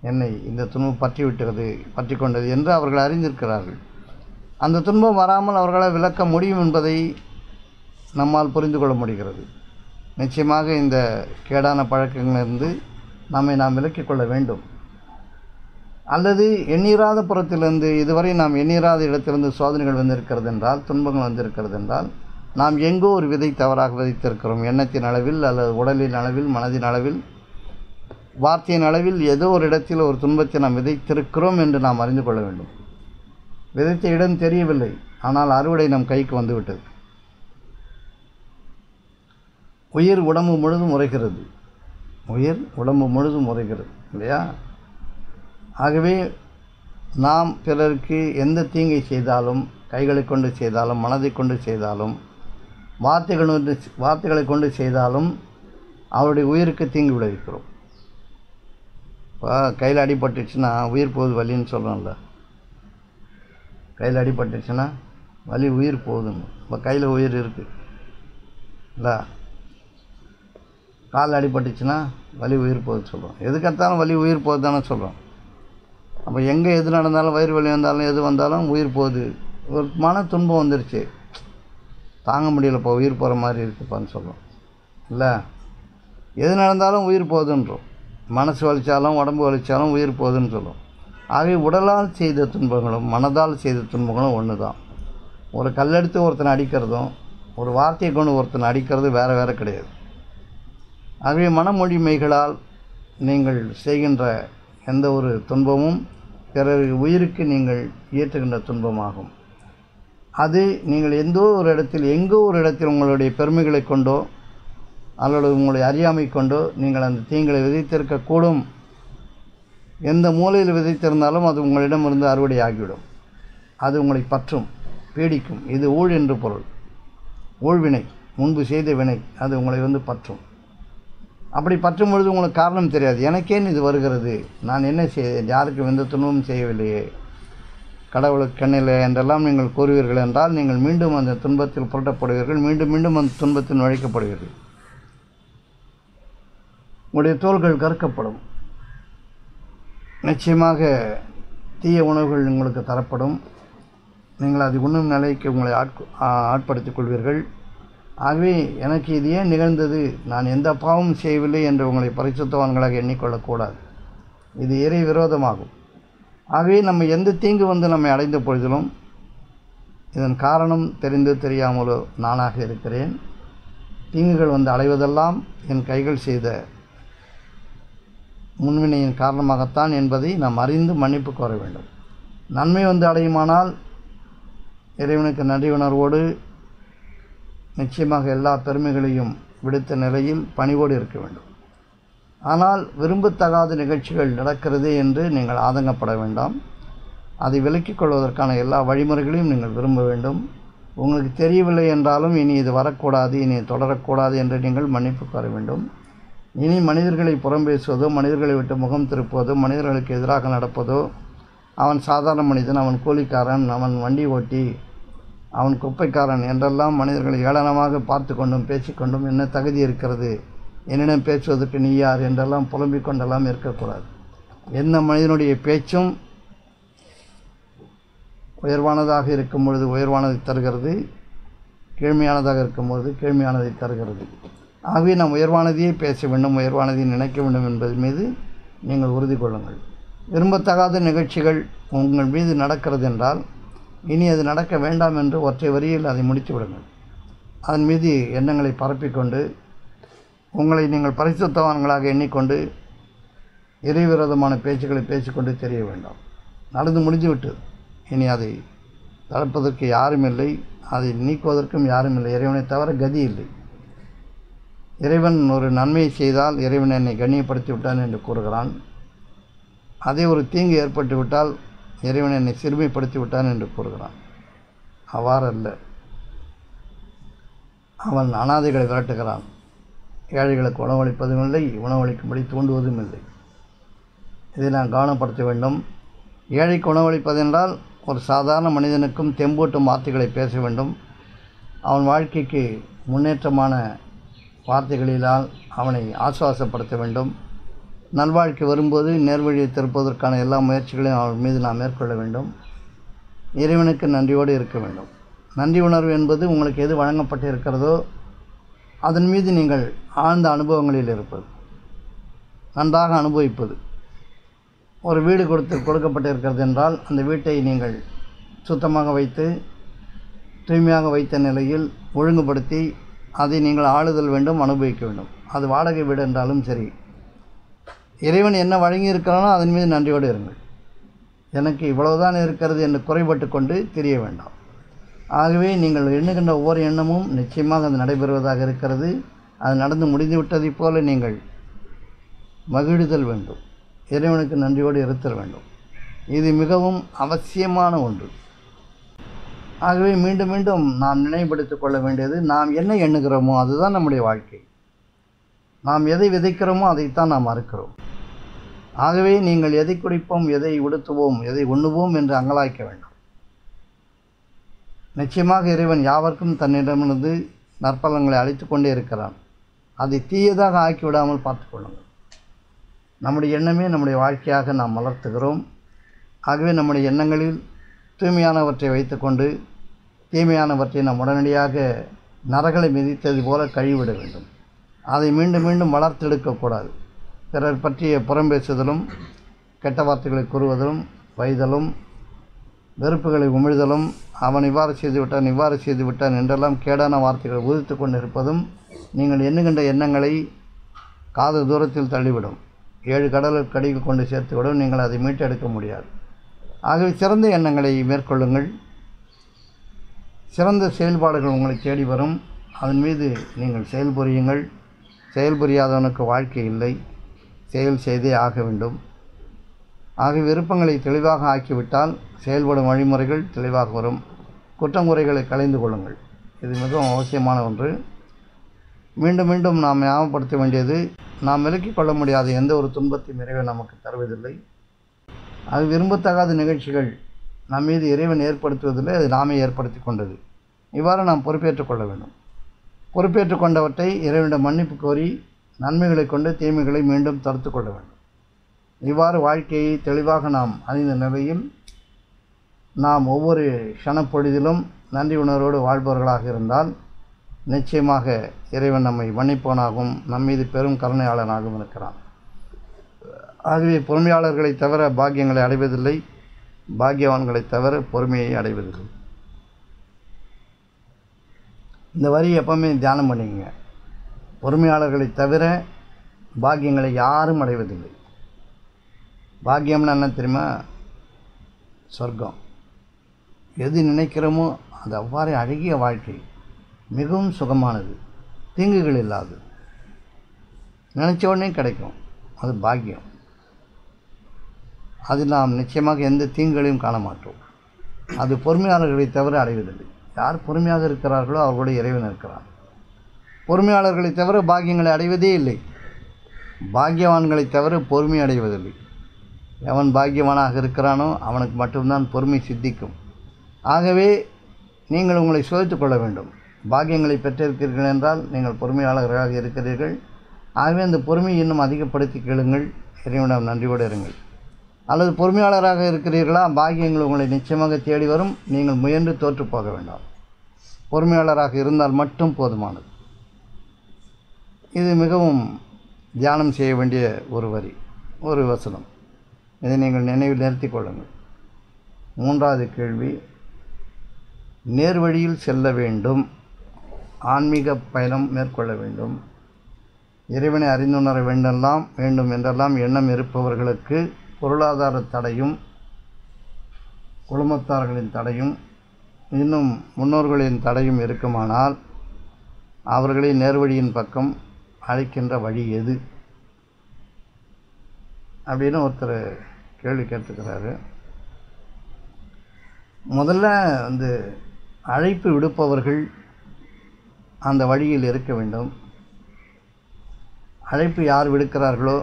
என்னை இந்த துன்பம் பற்றி விட்டது பற்றி கொண்டது என்று அவர்கள் அறிந்திருக்கிறார்கள் அந்த துன்பம் வராமல் அவர்களால் விளக்க முடியும் என்பதை நம்மால் புரிந்து கொள்ள முடிகிறது நிச்சயமாக இந்த கேடான பழக்கங்களிலிருந்து நம்மை நாம் விலக்கிக் கொள்ள வேண்டும் அல்லது எண்ணீராத புறத்திலிருந்து இதுவரை நாம் எண்ணீராத இடத்திலிருந்து சோதனைகள் வந்திருக்கிறது என்றால் துன்பங்கள் வந்திருக்கிறது என்றால் நாம் எங்கோ ஒரு விதை தவறாக விதைத்திருக்கிறோம் எண்ணத்தின் அளவில் அல்லது உடலின் அளவில் மனதின் அளவில் வார்த்தையின் அளவில் ஏதோ ஒரு இடத்தில் ஒரு துன்பத்தை நாம் விதைத்திருக்கிறோம் என்று நாம் அறிந்து கொள்ள வேண்டும் விதைத்த இடம் தெரியவில்லை ஆனால் அறுவடை நம் கைக்கு வந்துவிட்டது உயிர் உடம்பு முழுதும் உரைகிறது உயிர் உடம்பு முழுதும் உரைகிறது இல்லையா ஆகவே நாம் பிறருக்கு எந்த தீங்கை செய்தாலும் கைகளை கொண்டு செய்தாலும் மனதை கொண்டு செய்தாலும் வார்த்தைகள் கொண்டு வார்த்தைகளை கொண்டு செய்தாலும் அவருடைய உயிருக்கு தீங்கு விளைவிக்கிறோம் இப்போ கையில் அடிபட்டுச்சுன்னா உயிர் போகுது வலின்னு சொல்கிறோம்ல கையில் அடிபட்டுச்சுன்னா வலி உயிர் போகுதுன்னு இப்போ கையில் உயிர் இருக்குது இல்லை கால் அடிபட்டுச்சுன்னா வலி உயிர் போகுது சொல்கிறோம் எதுக்கெடுத்தாலும் வலி உயிர் போகுது தானே சொல்கிறோம் அப்போ எங்கே எது நடந்தாலும் வயிறு வலி வந்தாலும் எது வந்தாலும் உயிர் போகுது ஒரு மன துன்பம் வந்துருச்சு தாங்க முடியலப்பா உயிர் போகிற மாதிரி இருக்குப்பான்னு சொல்கிறோம் இல்லை எது நடந்தாலும் உயிர் போகுதுன்றோம் மனசு வலிச்சாலும் உடம்பு வலிச்சாலும் உயிர் போகுதுன்னு சொல்லுவோம் ஆகவே உடலால் செய்த துன்பங்களும் மனதால் செய்த துன்பங்களும் ஒன்று தான் ஒரு கல்லெடுத்து ஒருத்தனை அடிக்கிறதும் ஒரு வார்த்தையை கொண்டு ஒருத்தனை அடிக்கிறது வேறு வேறு கிடையாது ஆகவே மனமொழி மெய்களால் நீங்கள் செய்கின்ற எந்த ஒரு துன்பமும் பிறர் உயிருக்கு நீங்கள் இயற்றுகின்ற துன்பமாகும் அது நீங்கள் எந்தோ ஒரு இடத்தில் எங்கோ ஒரு இடத்தில் உங்களுடைய பெருமைகளை கொண்டோ அல்லது உங்களுடைய அறியாமை கொண்டோ நீங்கள் அந்த தீங்களை விதைத்திருக்கக்கூடும் எந்த மூலையில் விதைத்திருந்தாலும் அது உங்களிடமிருந்து அறுவடை ஆகிவிடும் அது உங்களை பற்றும் பீடிக்கும் இது ஊழ் என்று பொருள் ஊழ்வினை முன்பு செய்த வினை அது உங்களை வந்து பற்றும் அப்படி பற்றும் பொழுது உங்களுக்கு காரணம் தெரியாது எனக்கேன் இது வருகிறது நான் என்ன செய்தேன் யாருக்கும் எந்த துன்பமும் செய்யவில்லையே கடவுளுக்கு கண்ணில் என்றெல்லாம் நீங்கள் கூறுவீர்கள் என்றால் நீங்கள் மீண்டும் அந்த துன்பத்தில் புரட்டப்படுவீர்கள் மீண்டும் மீண்டும் அந்த துன்பத்தில் நுழைக்கப்படுவீர்கள் உங்களுடைய தோள்கள் கற்கப்படும் நிச்சயமாக தீய உணவுகள் உங்களுக்கு தரப்படும் நீங்கள் அது உண்ணும் நிலைக்கு உங்களை ஆட்கு ஆட்படுத்திக் கொள்வீர்கள் ஆகவே எனக்கு இது ஏன் நிகழ்ந்தது நான் எந்த பாவமும் செய்யவில்லை என்று உங்களை பரிசுத்தவான்களாக எண்ணிக்கொள்ளக்கூடாது இது இறை விரோதமாகும் ஆகவே நம்ம எந்த தீங்கு வந்து நம்மை அடைந்த பொழுதிலும் இதன் காரணம் தெரிந்து தெரியாமலோ நானாக இருக்கிறேன் தீங்குகள் வந்து அடைவதெல்லாம் என் கைகள் செய்த முன்வினையின் காரணமாகத்தான் என்பதை நாம் அறிந்து மன்னிப்பு கோர வேண்டும் நன்மை வந்து அடையுமானால் இறைவனுக்கு நன்றி உணர்வோடு நிச்சயமாக எல்லா பெருமைகளையும் விடுத்த நிலையில் பணிவோடு இருக்க வேண்டும் ஆனால் விரும்பத்தகாத நிகழ்ச்சிகள் நடக்கிறது என்று நீங்கள் ஆதங்கப்பட வேண்டாம் அதை விலக்கிக் கொள்வதற்கான எல்லா வழிமுறைகளையும் நீங்கள் விரும்ப வேண்டும் உங்களுக்கு தெரியவில்லை என்றாலும் இனி இது வரக்கூடாது இனி தொடரக்கூடாது என்று நீங்கள் மன்னிப்பு கோர வேண்டும் இனி மனிதர்களை புறம் பேசுவதோ மனிதர்களை விட்டு முகம் திருப்புவதோ மனிதர்களுக்கு எதிராக நடப்பதோ அவன் சாதாரண மனிதன் அவன் கூலிக்காரன் அவன் வண்டி ஓட்டி அவன் குப்பைக்காரன் என்றெல்லாம் மனிதர்களை ஏளனமாக பார்த்து கொண்டும் பேசிக்கொண்டும் என்ன தகுதி இருக்கிறது என்னிடம் பேசுவதற்கு நீ யார் என்றெல்லாம் புலம்பிக் கொண்டெல்லாம் இருக்கக்கூடாது எந்த மனிதனுடைய பேச்சும் உயர்வானதாக இருக்கும் பொழுது உயர்வானதை தருகிறது கீழ்மையானதாக இருக்கும் பொழுது கீழ்மையானதை தருகிறது ஆகவே நாம் உயர்வானதையே பேச வேண்டும் உயர்வானதை நினைக்க வேண்டும் என்பது மீது நீங்கள் உறுதி கொள்ளுங்கள் விரும்பத்தகாத நிகழ்ச்சிகள் உங்கள் மீது நடக்கிறது என்றால் இனி அது நடக்க வேண்டாம் என்று ஒற்றை வரியில் அதை முடித்து விடுங்கள் அதன் மீது எண்ணங்களை பரப்பிக்கொண்டு உங்களை நீங்கள் பரிசுத்தவான்களாக எண்ணிக்கொண்டு இறைவிரோதமான பேச்சுக்களை பேசிக்கொண்டு தெரிய வேண்டாம் நடந்து முடிஞ்சு விட்டது இனி அதை தடுப்பதற்கு யாரும் இல்லை அதை நீக்குவதற்கும் யாரும் இல்லை இறைவனை தவிர கதி இல்லை இறைவன் ஒரு நன்மையை செய்தால் இறைவன் என்னை கண்ணியப்படுத்தி விட்டான் என்று கூறுகிறான் அதே ஒரு தீங்கு ஏற்பட்டு விட்டால் இறைவன் என்னை சிறுமைப்படுத்தி விட்டான் என்று கூறுகிறான் அவ்வாறல்ல அவன் அனாதைகளை விரட்டுகிறான் ஏழைகளுக்கு உணவளிப்பதும் இல்லை உணவளிக்கும்படி தூண்டுவதும் இல்லை இதை நான் கவனப்படுத்த வேண்டும் ஏழைக்கு உணவளிப்பதென்றால் ஒரு சாதாரண மனிதனுக்கும் தெம்பூட்டும் வார்த்தைகளை பேச வேண்டும் அவன் வாழ்க்கைக்கு முன்னேற்றமான வார்த்தைகளிலால் அவனை ஆசுவாசப்படுத்த வேண்டும் நல்வாழ்க்கை வரும்போது நேர்வழியை திருப்பதற்கான எல்லா முயற்சிகளையும் அவர் மீது நாம் மேற்கொள்ள வேண்டும் இறைவனுக்கு நன்றியோடு இருக்க வேண்டும் நன்றி உணர்வு என்பது உங்களுக்கு எது வழங்கப்பட்டு இருக்கிறதோ அதன் மீது நீங்கள் ஆழ்ந்த அனுபவங்களில் இருப்பது நன்றாக அனுபவிப்பது ஒரு வீடு கொடுத்து கொடுக்கப்பட்டிருக்கிறது என்றால் அந்த வீட்டை நீங்கள் சுத்தமாக வைத்து தூய்மையாக வைத்த நிலையில் ஒழுங்குபடுத்தி அதை நீங்கள் ஆளுதல் வேண்டும் அனுபவிக்க வேண்டும் அது வாடகை வீடு என்றாலும் சரி இறைவன் என்ன வழங்கியிருக்கிறானோ அதன் மீது நன்றியோடு இருங்கள் எனக்கு இவ்வளவுதான் இருக்கிறது என்று குறைபட்டு கொண்டு தெரிய வேண்டாம் ஆகவே நீங்கள் எண்ணுகின்ற ஒவ்வொரு எண்ணமும் நிச்சயமாக அது நடைபெறுவதாக இருக்கிறது அது நடந்து முடிந்து விட்டதைப் போல நீங்கள் மகிழுதல் வேண்டும் இறைவனுக்கு நன்றியோடு இருத்தல் வேண்டும் இது மிகவும் அவசியமான ஒன்று ஆகவே மீண்டும் மீண்டும் நாம் நினைவுபடுத்திக் கொள்ள வேண்டியது நாம் என்ன எண்ணுகிறோமோ அதுதான் நம்முடைய வாழ்க்கை நாம் எதை விதைக்கிறோமோ அதைத்தான் நாம் அறுக்கிறோம் ஆகவே நீங்கள் எதை குடிப்போம் எதை உடுத்துவோம் எதை உண்ணுவோம் என்று அங்கலாய்க்க வேண்டாம் நிச்சயமாக இறைவன் யாவர்க்கும் தன்னிடமிருந்து நற்பலன்களை அளித்து கொண்டே இருக்கிறான் அதை தீயதாக ஆக்கிவிடாமல் பார்த்துக் கொள்ளுங்கள் நம்முடைய எண்ணமே நம்முடைய வாழ்க்கையாக நாம் வளர்த்துகிறோம் ஆகவே நம்முடைய எண்ணங்களில் தூய்மையானவற்றை வைத்துக்கொண்டு தீமையானவற்றை நாம் உடனடியாக நரகளை மிதித்தது போல கழிவிட வேண்டும் அதை மீண்டும் மீண்டும் வளர்த்தெடுக்கக்கூடாது பிறர் பற்றிய புறம் பேசுதலும் கெட்ட வார்த்தைகளை கூறுவதும் வைதலும் வெறுப்புகளை உமிழ்தலும் அவன் இவ்வாறு செய்து விட்டான் இவ்வாறு செய்து விட்டான் என்றெல்லாம் கேடான வார்த்தைகளை உதித்து கொண்டிருப்பதும் நீங்கள் எண்ணுகின்ற எண்ணங்களை காது தூரத்தில் தள்ளிவிடும் ஏழு கடலுக்கு கடியில் கொண்டு சேர்த்துவிடும் நீங்கள் அதை மீட்டெடுக்க முடியாது ஆகவே சிறந்த எண்ணங்களை மேற்கொள்ளுங்கள் சிறந்த செயல்பாடுகள் உங்களை தேடி வரும் அதன் மீது நீங்கள் செயல்புரியுங்கள் செயல்புரியாதவனுக்கு வாழ்க்கை இல்லை செயல் செய்தே ஆக வேண்டும் ஆக விருப்பங்களை தெளிவாக ஆக்கிவிட்டால் செயல்படும் வழிமுறைகள் தெளிவாக வரும் குற்றங்குறைகளை கலைந்து கொள்ளுங்கள் இது மிகவும் அவசியமான ஒன்று மீண்டும் மீண்டும் நாம் ஞாபகப்படுத்த வேண்டியது நாம் விலக்கிக் கொள்ள முடியாத எந்த ஒரு துன்பத்தையும் இறைவன் நமக்கு தருவதில்லை அது விரும்பத்தகாத நிகழ்ச்சிகள் நம் மீது இறைவன் ஏற்படுத்துவதில்லை அது நாமே ஏற்படுத்தி கொண்டது இவ்வாறு நாம் பொறுப்பேற்றுக் கொள்ள வேண்டும் பொறுப்பேற்றுக் கொண்டவற்றை இறைவனிடம் மன்னிப்பு கோரி நன்மைகளை கொண்டு தீமைகளை மீண்டும் தடுத்து கொள்ள வேண்டும் இவ்வாறு வாழ்க்கையை தெளிவாக நாம் அறிந்த நிலையில் நாம் ஒவ்வொரு க்ஷணப்பொழுதிலும் நன்றி உணர்வோடு வாழ்பவர்களாக இருந்தால் நிச்சயமாக இறைவன் நம்மை மன்னிப்பவனாகவும் நம் மீது பெரும் கருணையாளனாகவும் இருக்கிறான் ஆகவே பொறுமையாளர்களை தவிர பாக்கியங்களை அடைவதில்லை பாக்கியவான்களை தவிர பொறுமையை அடைவதில்லை இந்த வரி எப்பவுமே தியானம் பண்ணிக்கங்க பொறுமையாளர்களை தவிர பாக்கியங்களை யாரும் அடைவதில்லை பாக்கியம்னா என்ன தெரியுமா சொர்க்கம் எது நினைக்கிறோமோ அது அவ்வாறே அழகிய வாழ்க்கை மிகவும் சுகமானது தீங்குகள் இல்லாது நினச்ச உடனே கிடைக்கும் அது பாக்கியம் அது நாம் நிச்சயமாக எந்த தீங்குகளையும் காண மாட்டோம் அது பொறுமையாளர்களை தவிர அடைவதில்லை யார் பொறுமையாக இருக்கிறார்களோ அவர்களுடைய இறைவன் இருக்கிறான் பொறுமையாளர்களை தவிர பாக்கியங்களை அடைவதே இல்லை பாக்கியவான்களை தவிர பொறுமை அடைவதில்லை எவன் பாக்கியவானாக இருக்கிறானோ அவனுக்கு மட்டும்தான் பொறுமை சித்திக்கும் ஆகவே நீங்கள் உங்களை சோதித்துக் கொள்ள வேண்டும் பாக்கியங்களை பெற்றிருக்கிறீர்கள் என்றால் நீங்கள் பொறுமையாளர்களாக இருக்கிறீர்கள் ஆகவே அந்த பொறுமையை இன்னும் அதிகப்படுத்தி கேளுங்கள் இறைவனிடம் நன்றியோடு இருங்கள் அல்லது பொறுமையாளராக இருக்கிறீர்களா பாக்கியங்கள் உங்களை நிச்சயமாக தேடி வரும் நீங்கள் முயன்று தோற்று போக வேண்டாம் பொறுமையாளராக இருந்தால் மட்டும் போதுமானது இது மிகவும் தியானம் செய்ய வேண்டிய ஒரு வரி ஒரு வசனம் இதை நீங்கள் நினைவில் நிறுத்திக் கொள்ளுங்கள் மூன்றாவது கேள்வி நேர்வழியில் செல்ல வேண்டும் ஆன்மீக பயணம் மேற்கொள்ள வேண்டும் இறைவனை அறிந்துணர வேண்டெல்லாம் வேண்டும் என்றெல்லாம் எண்ணம் இருப்பவர்களுக்கு பொருளாதார தடையும் குடும்பத்தார்களின் தடையும் இன்னும் முன்னோர்களின் தடையும் இருக்குமானால் அவர்களை நேர்வழியின் பக்கம் அழைக்கின்ற வழி எது அப்படின்னு ஒருத்தர் கேள்வி கேட்டுக்கிறாரு முதல்ல வந்து அழைப்பு விடுப்பவர்கள் அந்த வழியில் இருக்க வேண்டும் அழைப்பு யார் விடுக்கிறார்களோ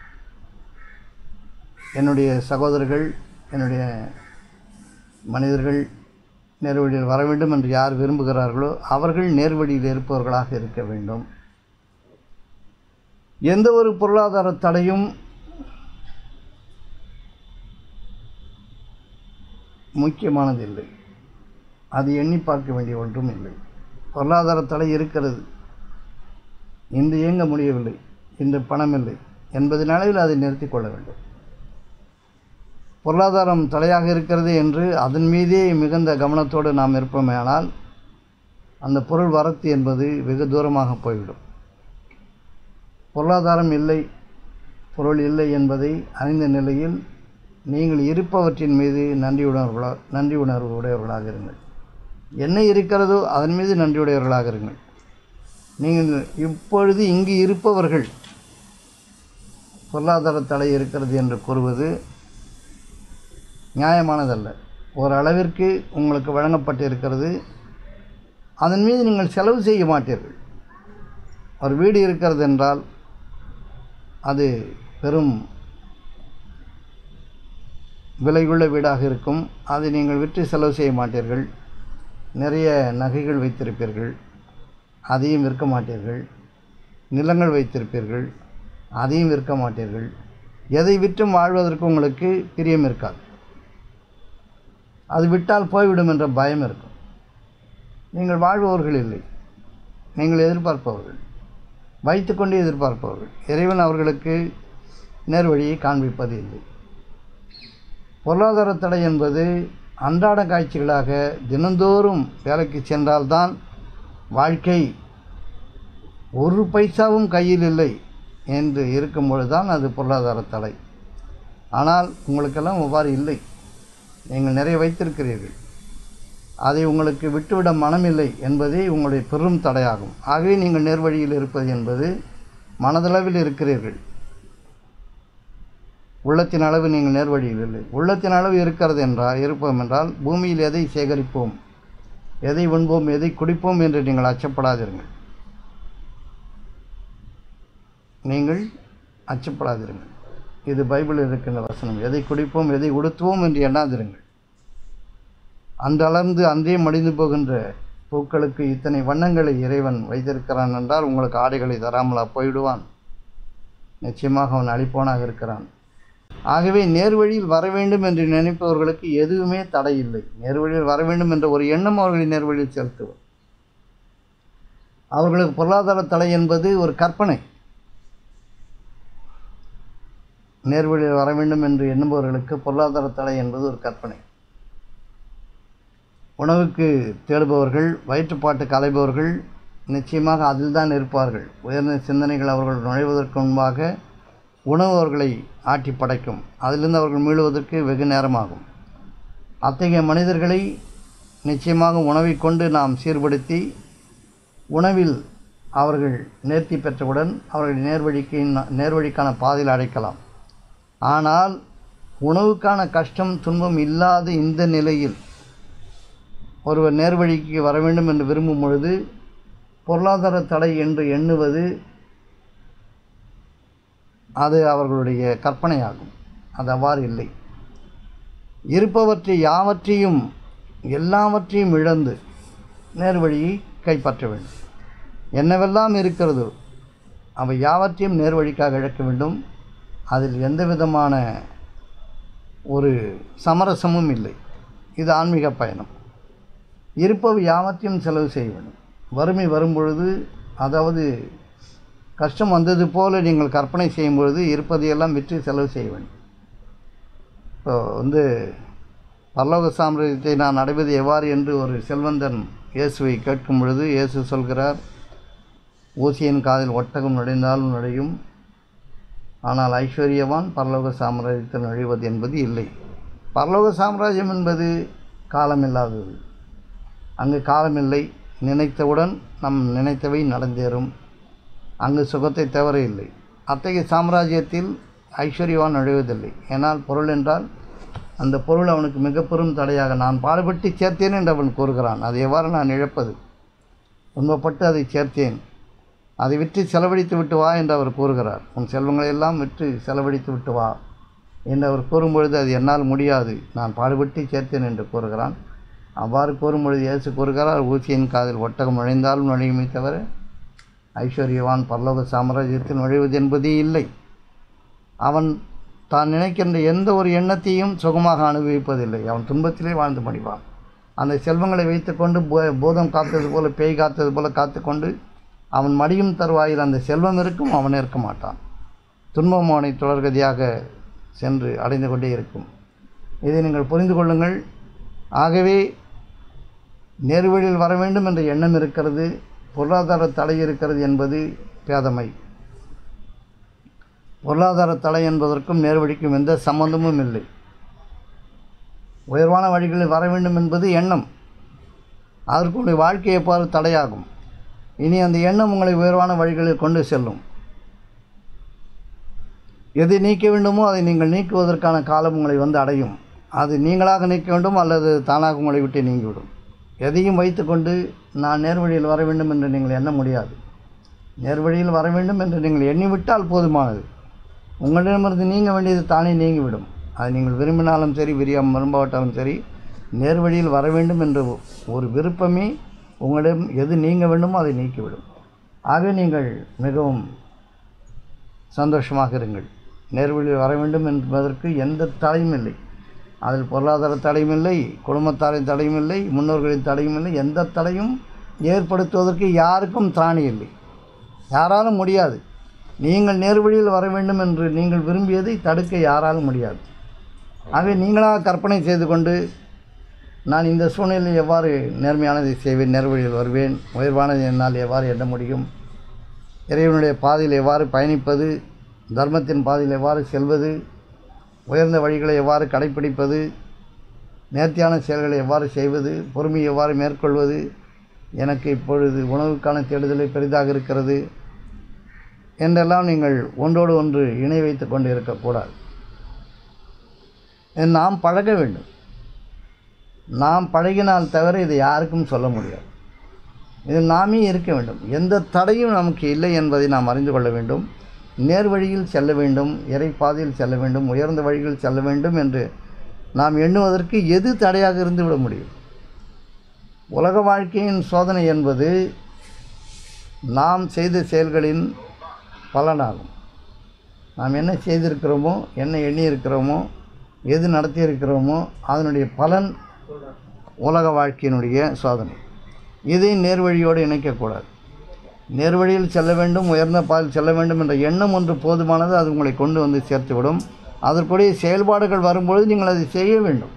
என்னுடைய சகோதரர்கள் என்னுடைய மனிதர்கள் நேர்வழியில் வர வேண்டும் என்று யார் விரும்புகிறார்களோ அவர்கள் நேர்வழியில் இருப்பவர்களாக இருக்க வேண்டும் எந்த ஒரு பொருளாதார தடையும் முக்கியமானது இல்லை அது எண்ணி பார்க்க வேண்டிய ஒன்றும் இல்லை பொருளாதார தடை இருக்கிறது இன்று இயங்க முடியவில்லை இன்று பணம் இல்லை என்பதன் அளவில் அதை நிறுத்தி கொள்ள வேண்டும் பொருளாதாரம் தடையாக இருக்கிறது என்று அதன் மீதே மிகுந்த கவனத்தோடு நாம் இருப்போமேயானால் அந்த பொருள் வரத்து என்பது வெகு தூரமாக போய்விடும் பொருளாதாரம் இல்லை பொருள் இல்லை என்பதை அறிந்த நிலையில் நீங்கள் இருப்பவற்றின் மீது நன்றி உணர்வுகளா நன்றி உணர்வு உடையவர்களாக இருங்கள் என்ன இருக்கிறதோ அதன் மீது நன்றியுடையவர்களாக இருங்கள் நீங்கள் இப்பொழுது இங்கு இருப்பவர்கள் பொருளாதார தடை இருக்கிறது என்று கூறுவது நியாயமானதல்ல ஓரளவிற்கு உங்களுக்கு வழங்கப்பட்டிருக்கிறது அதன் மீது நீங்கள் செலவு செய்ய மாட்டீர்கள் ஒரு வீடு இருக்கிறது என்றால் அது பெரும் விலையுள்ள வீடாக இருக்கும் அதை நீங்கள் விற்று செலவு செய்ய மாட்டீர்கள் நிறைய நகைகள் வைத்திருப்பீர்கள் அதையும் விற்க மாட்டீர்கள் நிலங்கள் வைத்திருப்பீர்கள் அதையும் விற்க மாட்டீர்கள் எதை விற்றும் வாழ்வதற்கு உங்களுக்கு பிரியம் இருக்காது அது விட்டால் போய்விடும் என்ற பயம் இருக்கும் நீங்கள் வாழ்பவர்கள் இல்லை நீங்கள் எதிர்பார்ப்பவர்கள் வைத்துக்கொண்டு எதிர்பார்ப்பவர்கள் இறைவன் அவர்களுக்கு நேர்வழியை காண்பிப்பது இல்லை பொருளாதார தடை என்பது அன்றாட காட்சிகளாக தினந்தோறும் வேலைக்கு சென்றால்தான் வாழ்க்கை ஒரு பைசாவும் கையில் இல்லை என்று இருக்கும் பொழுதுதான் அது பொருளாதார தடை ஆனால் உங்களுக்கெல்லாம் அவ்வாறு இல்லை நீங்கள் நிறைய வைத்திருக்கிறீர்கள் அதை உங்களுக்கு விட்டுவிட மனமில்லை என்பதே உங்களுடைய பெரும் தடையாகும் ஆகவே நீங்கள் நேர்வழியில் இருப்பது என்பது மனதளவில் இருக்கிறீர்கள் உள்ளத்தின் அளவு நீங்கள் நேர்வழியில் இல்லை உள்ளத்தின் அளவு இருக்கிறது என்றால் இருப்போம் என்றால் பூமியில் எதை சேகரிப்போம் எதை உண்போம் எதை குடிப்போம் என்று நீங்கள் அச்சப்படாதிருங்கள் நீங்கள் அச்சப்படாதிருங்கள் இது பைபிளில் இருக்கின்ற வசனம் எதை குடிப்போம் எதை உடுத்துவோம் என்று எண்ணாதிருங்கள் அன்றளர்ந்து அன்றே மடிந்து போகின்ற பூக்களுக்கு இத்தனை வண்ணங்களை இறைவன் வைத்திருக்கிறான் என்றால் உங்களுக்கு ஆடைகளை தராமலா போய்விடுவான் நிச்சயமாக அவன் அழிப்போனாக இருக்கிறான் ஆகவே நேர்வழியில் வர வேண்டும் என்று நினைப்பவர்களுக்கு எதுவுமே தடை இல்லை நேர்வழியில் வர வேண்டும் என்ற ஒரு எண்ணம் அவர்களை நேர்வழியில் செலுத்துவர் அவர்களுக்கு பொருளாதார தடை என்பது ஒரு கற்பனை நேர்வழியில் வர வேண்டும் என்று எண்ணுபவர்களுக்கு பொருளாதார தடை என்பது ஒரு கற்பனை உணவுக்கு தேடுபவர்கள் வயிற்றுப்பாட்டுக்கு அலைபவர்கள் நிச்சயமாக அதில்தான் இருப்பார்கள் உயர்ந்த சிந்தனைகள் அவர்கள் நுழைவதற்கு முன்பாக உணவு அவர்களை ஆட்டி படைக்கும் அதிலிருந்து அவர்கள் மீளுவதற்கு வெகு நேரமாகும் அத்தகைய மனிதர்களை நிச்சயமாக உணவை கொண்டு நாம் சீர்படுத்தி உணவில் அவர்கள் நேர்த்தி பெற்றவுடன் அவர்கள் நேர்வழிக்கு நேர்வழிக்கான பாதையில் அடைக்கலாம் ஆனால் உணவுக்கான கஷ்டம் துன்பம் இல்லாத இந்த நிலையில் ஒருவர் நேர்வழிக்கு வர வேண்டும் என்று விரும்பும் பொழுது பொருளாதார தடை என்று எண்ணுவது அது அவர்களுடைய கற்பனையாகும் அது அவ்வாறு இல்லை இருப்பவற்றை யாவற்றையும் எல்லாவற்றையும் இழந்து நேர்வழியை கைப்பற்ற வேண்டும் என்னவெல்லாம் இருக்கிறதோ அவை யாவற்றையும் நேர்வழிக்காக இழக்க வேண்டும் அதில் எந்த விதமான ஒரு சமரசமும் இல்லை இது ஆன்மீக பயணம் இருப்பவை யாவற்றையும் செலவு செய்ய வேண்டும் வறுமை வரும்பொழுது அதாவது கஷ்டம் வந்தது போல நீங்கள் கற்பனை செய்யும் பொழுது இருப்பதையெல்லாம் விற்று செலவு செய்ய வேண்டும் இப்போ வந்து பரலோக சாம்ராஜ்யத்தை நான் அடைவது எவ்வாறு என்று ஒரு செல்வந்தன் இயேசுவை கேட்கும் பொழுது இயேசு சொல்கிறார் ஊசியின் காதில் ஒட்டகம் நுழைந்தாலும் நுழையும் ஆனால் ஐஸ்வர்யவான் பரலோக சாம்ராஜ்யத்தில் நுழைவது என்பது இல்லை பரலோக சாம்ராஜ்யம் என்பது காலமில்லாதது அங்கு காலமில்லை நினைத்தவுடன் நம் நினைத்தவை நடந்தேறும் அங்கு சுகத்தை தவிர இல்லை அத்தகைய சாம்ராஜ்யத்தில் ஐஸ்வர்யவான் நுழைவதில்லை ஏனால் பொருள் என்றால் அந்த பொருள் அவனுக்கு மிக பெரும் தடையாக நான் பாடுபட்டு சேர்த்தேன் என்று அவன் கூறுகிறான் அதை எவ்வாறு நான் இழப்பது துன்பப்பட்டு அதை சேர்த்தேன் அதை விற்று செலவழித்து விட்டு வா என்று அவர் கூறுகிறார் உன் செல்வங்களை எல்லாம் விற்று செலவழித்து விட்டு வா என்று அவர் கூறும்பொழுது அது என்னால் முடியாது நான் பாடுபட்டு சேர்த்தேன் என்று கூறுகிறான் அவ்வாறு கூறும்பொழுது இயேசு கூறுகிறார் ஊசியின் காதில் ஒட்டகம் நுழைந்தாலும் நுழையுமே தவிர ஐஸ்வர்யவான் பல்லவ சாம்ராஜ்யத்தில் நுழைவது என்பதே இல்லை அவன் தான் நினைக்கின்ற எந்த ஒரு எண்ணத்தையும் சுகமாக அனுபவிப்பதில்லை அவன் துன்பத்திலே வாழ்ந்து மடிவான் அந்த செல்வங்களை வைத்துக்கொண்டு போ போதம் காத்தது போல பேய் காத்தது போல காத்துக்கொண்டு அவன் மடியும் தருவாயில் அந்த செல்வம் இருக்கும் அவன் இருக்க மாட்டான் துன்பம் அவனை தொடர்கதியாக சென்று அடைந்து கொண்டே இருக்கும் இதை நீங்கள் புரிந்து கொள்ளுங்கள் ஆகவே நேர்வழியில் வர வேண்டும் என்ற எண்ணம் இருக்கிறது பொருளாதார தடை இருக்கிறது என்பது பேதமை பொருளாதார தடை என்பதற்கும் நேர்வழிக்கும் எந்த சம்பந்தமும் இல்லை உயர்வான வழிகளில் வர வேண்டும் என்பது எண்ணம் அதற்கு உங்களுடைய வாழ்க்கை எவ்வாறு தடையாகும் இனி அந்த எண்ணம் உங்களை உயர்வான வழிகளில் கொண்டு செல்லும் எதை நீக்க வேண்டுமோ அதை நீங்கள் நீக்குவதற்கான காலம் உங்களை வந்து அடையும் அது நீங்களாக நீக்க வேண்டும் அல்லது தானாக உங்களை விட்டு நீங்கிவிடும் எதையும் வைத்துக்கொண்டு நான் நேர்வழியில் வர வேண்டும் என்று நீங்கள் எண்ண முடியாது நேர்வழியில் வர வேண்டும் என்று நீங்கள் எண்ணிவிட்டால் போதுமானது உங்களிடமிருந்து நீங்க வேண்டியது தானே நீங்கிவிடும் அது நீங்கள் விரும்பினாலும் சரி விரியாம விரும்பாவிட்டாலும் சரி நேர்வழியில் வர வேண்டும் என்ற ஒரு விருப்பமே உங்களிடம் எது நீங்க வேண்டுமோ அதை நீக்கிவிடும் ஆக நீங்கள் மிகவும் சந்தோஷமாக இருங்கள் நேர்வழியில் வர வேண்டும் என்பதற்கு எந்த தடையும் இல்லை அதில் பொருளாதார தடையும் இல்லை குடும்பத்தாரின் தடையும் இல்லை முன்னோர்களின் தடையும் இல்லை எந்த தடையும் ஏற்படுத்துவதற்கு யாருக்கும் திராணி இல்லை யாராலும் முடியாது நீங்கள் நேர்வழியில் வர வேண்டும் என்று நீங்கள் விரும்பியதை தடுக்க யாராலும் முடியாது ஆகவே நீங்களாக கற்பனை செய்து கொண்டு நான் இந்த சூழ்நிலையில் எவ்வாறு நேர்மையானதை செய்வேன் நேர்வழியில் வருவேன் உயர்வானதை என்னால் எவ்வாறு எண்ண முடியும் இறைவனுடைய பாதையில் எவ்வாறு பயணிப்பது தர்மத்தின் பாதையில் எவ்வாறு செல்வது உயர்ந்த வழிகளை எவ்வாறு கடைப்பிடிப்பது நேர்த்தியான செயல்களை எவ்வாறு செய்வது பொறுமை எவ்வாறு மேற்கொள்வது எனக்கு இப்பொழுது உணவுக்கான தேடுதலை பெரிதாக இருக்கிறது என்றெல்லாம் நீங்கள் ஒன்றோடு ஒன்று இணை வைத்து கொண்டு இருக்கக்கூடாது நாம் பழக வேண்டும் நாம் பழகினால் தவிர இதை யாருக்கும் சொல்ல முடியாது இது நாமே இருக்க வேண்டும் எந்த தடையும் நமக்கு இல்லை என்பதை நாம் அறிந்து கொள்ள வேண்டும் நேர் வழியில் செல்ல வேண்டும் இறை பாதையில் செல்ல வேண்டும் உயர்ந்த வழிகளில் செல்ல வேண்டும் என்று நாம் எண்ணுவதற்கு எது தடையாக இருந்து விட முடியும் உலக வாழ்க்கையின் சோதனை என்பது நாம் செய்த செயல்களின் பலனாகும் நாம் என்ன செய்திருக்கிறோமோ என்ன எண்ணியிருக்கிறோமோ எது நடத்தியிருக்கிறோமோ அதனுடைய பலன் உலக வாழ்க்கையினுடைய சோதனை இதை நேர்வழியோடு இணைக்கக்கூடாது நேர்வழியில் செல்ல வேண்டும் உயர்ந்த பாதையில் செல்ல வேண்டும் என்ற எண்ணம் ஒன்று போதுமானது அது உங்களை கொண்டு வந்து சேர்த்துவிடும் அதற்குரிய செயல்பாடுகள் வரும்பொழுது நீங்கள் அதை செய்ய வேண்டும்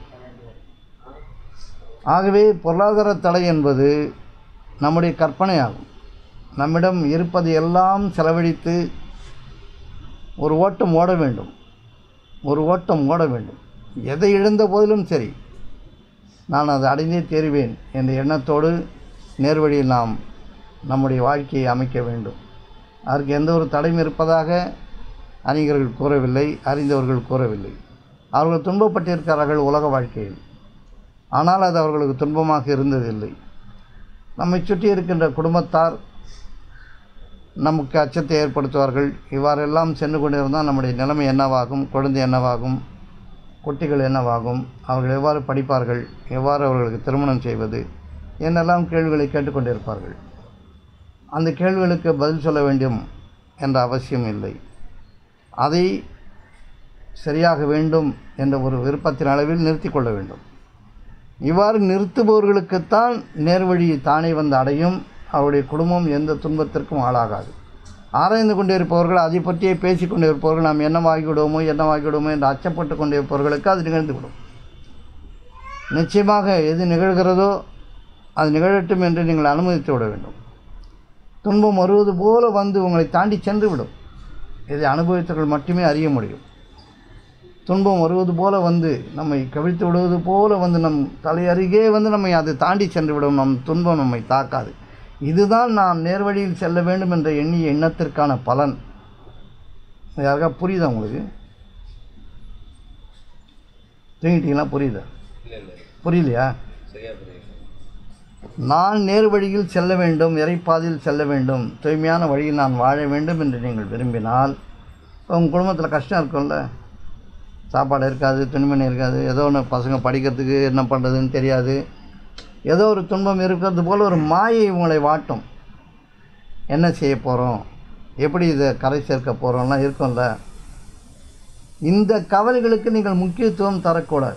ஆகவே பொருளாதார தடை என்பது நம்முடைய கற்பனையாகும் நம்மிடம் இருப்பது எல்லாம் செலவழித்து ஒரு ஓட்டம் ஓட வேண்டும் ஒரு ஓட்டம் ஓட வேண்டும் எதை இழந்த போதிலும் சரி நான் அதை அடைந்தே தீருவேன் என்ற எண்ணத்தோடு நேர்வழியில் நாம் நம்முடைய வாழ்க்கையை அமைக்க வேண்டும் அதற்கு எந்த ஒரு தடையும் இருப்பதாக அறிஞர்கள் கூறவில்லை அறிந்தவர்கள் கூறவில்லை அவர்கள் துன்பப்பட்டிருக்கிறார்கள் உலக வாழ்க்கையில் ஆனால் அது அவர்களுக்கு துன்பமாக இருந்ததில்லை நம்மை சுற்றி இருக்கின்ற குடும்பத்தார் நமக்கு அச்சத்தை ஏற்படுத்துவார்கள் இவ்வாறெல்லாம் சென்று கொண்டிருந்தால் நம்முடைய நிலைமை என்னவாகும் குழந்தை என்னவாகும் குட்டிகள் என்னவாகும் அவர்கள் எவ்வாறு படிப்பார்கள் எவ்வாறு அவர்களுக்கு திருமணம் செய்வது என்னெல்லாம் கேள்விகளை கேட்டுக்கொண்டிருப்பார்கள் அந்த கேள்விகளுக்கு பதில் சொல்ல வேண்டும் என்ற அவசியம் இல்லை அதை சரியாக வேண்டும் என்ற ஒரு விருப்பத்தின் அளவில் நிறுத்தி கொள்ள வேண்டும் இவ்வாறு நிறுத்துபவர்களுக்குத்தான் நேர்வழி தானே வந்து அடையும் அவருடைய குடும்பம் எந்த துன்பத்திற்கும் ஆளாகாது ஆராய்ந்து கொண்டிருப்பவர்கள் அதை பற்றியே பேசி கொண்டிருப்பவர்கள் நாம் என்னவாகி விடுவோமோ என்னவாகி விடுவோமோ என்று அச்சப்பட்டு கொண்டிருப்பவர்களுக்கு அது நிகழ்ந்துவிடும் நிச்சயமாக எது நிகழ்கிறதோ அது நிகழட்டும் என்று நீங்கள் அனுமதித்து விட வேண்டும் துன்பம் வருவது போல வந்து உங்களை தாண்டி சென்று விடும் இதை அனுபவித்தவர்கள் மட்டுமே அறிய முடியும் துன்பம் வருவது போல வந்து நம்மை கவிழ்த்து விடுவது போல வந்து நம் தலை அருகே வந்து நம்மை அதை தாண்டி சென்று விடும் நம் துன்பம் நம்மை தாக்காது இதுதான் நாம் நேர்வழியில் செல்ல வேண்டும் என்ற எண்ணிய எண்ணத்திற்கான பலன் யாருக்கா புரியுதா உங்களுக்கு தூங்கிட்டீங்களா புரியுதா இல்லை இல்லை புரியலையா சரியா புரியுது நான் நேர் வழியில் செல்ல வேண்டும் இறைப்பாதையில் செல்ல வேண்டும் தூய்மையான வழியில் நான் வாழ வேண்டும் என்று நீங்கள் விரும்பினால் உங்கள் குடும்பத்தில் கஷ்டம் இருக்கும்ல சாப்பாடு இருக்காது துணிமணி இருக்காது ஏதோ ஒன்று பசங்க படிக்கிறதுக்கு என்ன பண்ணுறதுன்னு தெரியாது ஏதோ ஒரு துன்பம் இருக்கிறது போல் ஒரு மாயை உங்களை வாட்டும் என்ன செய்ய போகிறோம் எப்படி இதை கரை சேர்க்க போகிறோம்லாம் இருக்கும்ல இந்த கவலைகளுக்கு நீங்கள் முக்கியத்துவம் தரக்கூடாது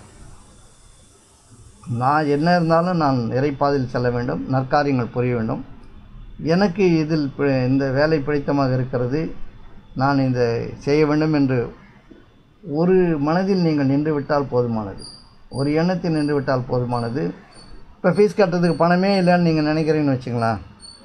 நான் என்ன இருந்தாலும் நான் இறைப்பாதையில் செல்ல வேண்டும் நற்காரியங்கள் புரிய வேண்டும் எனக்கு இதில் பி- இந்த வேலை பிடித்தமாக இருக்கிறது நான் இந்த செய்ய வேண்டும் என்று ஒரு மனதில் நீங்கள் நின்று விட்டால் போதுமானது ஒரு எண்ணத்தில் நின்று விட்டால் போதுமானது இப்போ ஃபீஸ் கட்டுறதுக்கு பணமே இல்லைன்னு நீங்கள் நினைக்கிறீங்கன்னு வச்சுங்களேன்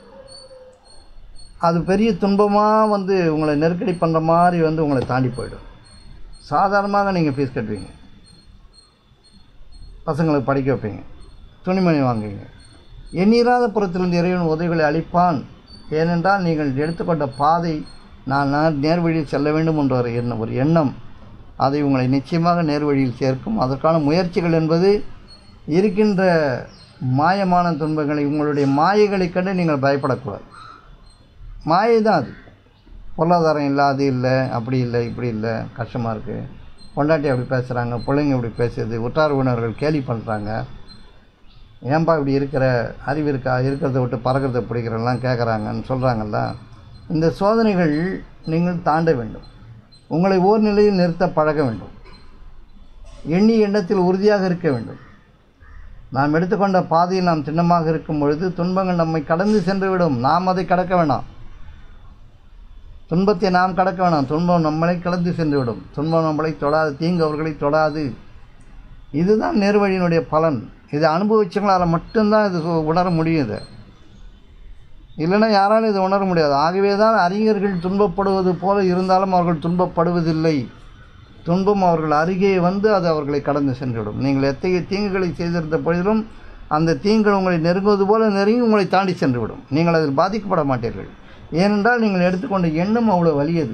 அது பெரிய துன்பமாக வந்து உங்களை நெருக்கடி பண்ணுற மாதிரி வந்து உங்களை தாண்டி போயிடும் சாதாரணமாக நீங்கள் ஃபீஸ் கட்டுவீங்க பசங்களுக்கு படிக்க வைப்பீங்க துணிமணி வாங்குவீங்க எண்ணிராத புறத்திலிருந்து இறைவன் உதவிகளை அளிப்பான் ஏனென்றால் நீங்கள் எடுத்துக்கொண்ட பாதை நான் நான் நேர்வழியில் செல்ல வேண்டும் என்ற ஒரு எண்ணம் ஒரு எண்ணம் அதை உங்களை நிச்சயமாக நேர்வழியில் சேர்க்கும் அதற்கான முயற்சிகள் என்பது இருக்கின்ற மாயமான துன்பங்களை உங்களுடைய மாயைகளைக் கண்டு நீங்கள் பயப்படக்கூடாது மாயை தான் அது பொருளாதாரம் இல்லை அது இல்லை அப்படி இல்லை இப்படி இல்லை கஷ்டமாக இருக்குது பொண்டாட்டி அப்படி பேசுகிறாங்க பிள்ளைங்க இப்படி பேசுது உற்றார் உறவினர்கள் கேலி பண்ணுறாங்க ஏன்பா இப்படி இருக்கிற அறிவு இருக்கா இருக்கிறத விட்டு பறக்கிறத பிடிக்கிறெல்லாம் கேட்குறாங்கன்னு சொல்கிறாங்கல்ல இந்த சோதனைகள் நீங்கள் தாண்ட வேண்டும் உங்களை ஓர் நிலையில் நிறுத்த பழக வேண்டும் எண்ணி எண்ணத்தில் உறுதியாக இருக்க வேண்டும் நாம் எடுத்துக்கொண்ட பாதையில் நாம் சின்னமாக இருக்கும் பொழுது துன்பங்கள் நம்மை கடந்து சென்றுவிடும் நாம் அதை கடக்க வேண்டாம் துன்பத்தை நாம் கடக்க வேணாம் துன்பம் நம்மளை கடந்து சென்றுவிடும் துன்பம் நம்மளை தொடாது தீங்கு அவர்களை தொடாது இதுதான் நேர்வழியினுடைய பலன் இதை அனுபவிச்சவங்களால் மட்டும்தான் இது சு- உணர முடியும் இதை இல்லைன்னா யாராலும் இதை உணர முடியாது ஆகவே தான் அறிஞர்கள் துன்பப்படுவது போல இருந்தாலும் அவர்கள் துன்பப்படுவதில்லை துன்பம் அவர்கள் அருகே வந்து அது அவர்களை கடந்து சென்றுவிடும் நீங்கள் எத்தகைய தீங்குகளை செய்திருந்த பொழுதிலும் அந்த தீங்குகள் உங்களை நெருங்குவது போல நெருங்கி உங்களை தாண்டி சென்றுவிடும் நீங்கள் அதில் பாதிக்கப்பட மாட்டீர்கள் ஏனென்றால் நீங்கள் எடுத்துக்கொண்ட எண்ணம் அவ்வளோ வலியது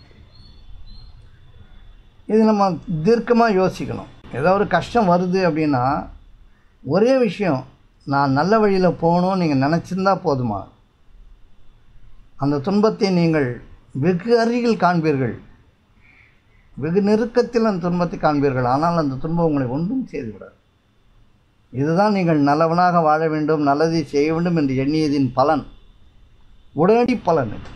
இது நம்ம தீர்க்கமாக யோசிக்கணும் ஏதோ ஒரு கஷ்டம் வருது அப்படின்னா ஒரே விஷயம் நான் நல்ல வழியில் போகணும்னு நீங்கள் நினச்சிருந்தா போதுமா அந்த துன்பத்தை நீங்கள் வெகு அருகில் காண்பீர்கள் வெகு நெருக்கத்தில் அந்த துன்பத்தை காண்பீர்கள் ஆனால் அந்த துன்பம் உங்களை ஒன்றும் செய்துவிடாது இதுதான் நீங்கள் நல்லவனாக வாழ வேண்டும் நல்லதை செய்ய வேண்டும் என்று எண்ணியதின் பலன் உடனடி பலன் இது.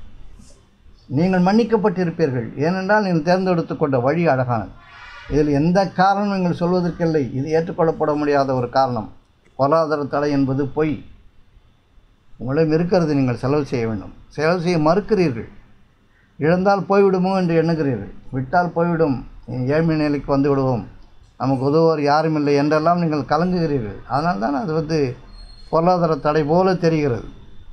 நீங்கள் மன்னிக்கப்பட்டிருப்பீர்கள் ஏனென்றால் நீங்கள் தேர்ந்தெடுத்து கொண்ட வழி அழகானது இதில் எந்த காரணம் நீங்கள் சொல்வதற்கில்லை இது ஏற்றுக்கொள்ளப்பட முடியாத ஒரு காரணம் பொருளாதார தடை என்பது பொய் உங்களிடம் இருக்கிறது நீங்கள் செலவு செய்ய வேண்டும் செலவு செய்ய மறுக்கிறீர்கள் இழந்தால் போய்விடுமோ என்று எண்ணுகிறீர்கள் விட்டால் போய்விடும் ஏழ்மை நிலைக்கு வந்து விடுவோம் நமக்கு உதவுவோர் யாரும் இல்லை என்றெல்லாம் நீங்கள் கலங்குகிறீர்கள் அதனால தான் அது வந்து பொருளாதார தடை போல தெரிகிறது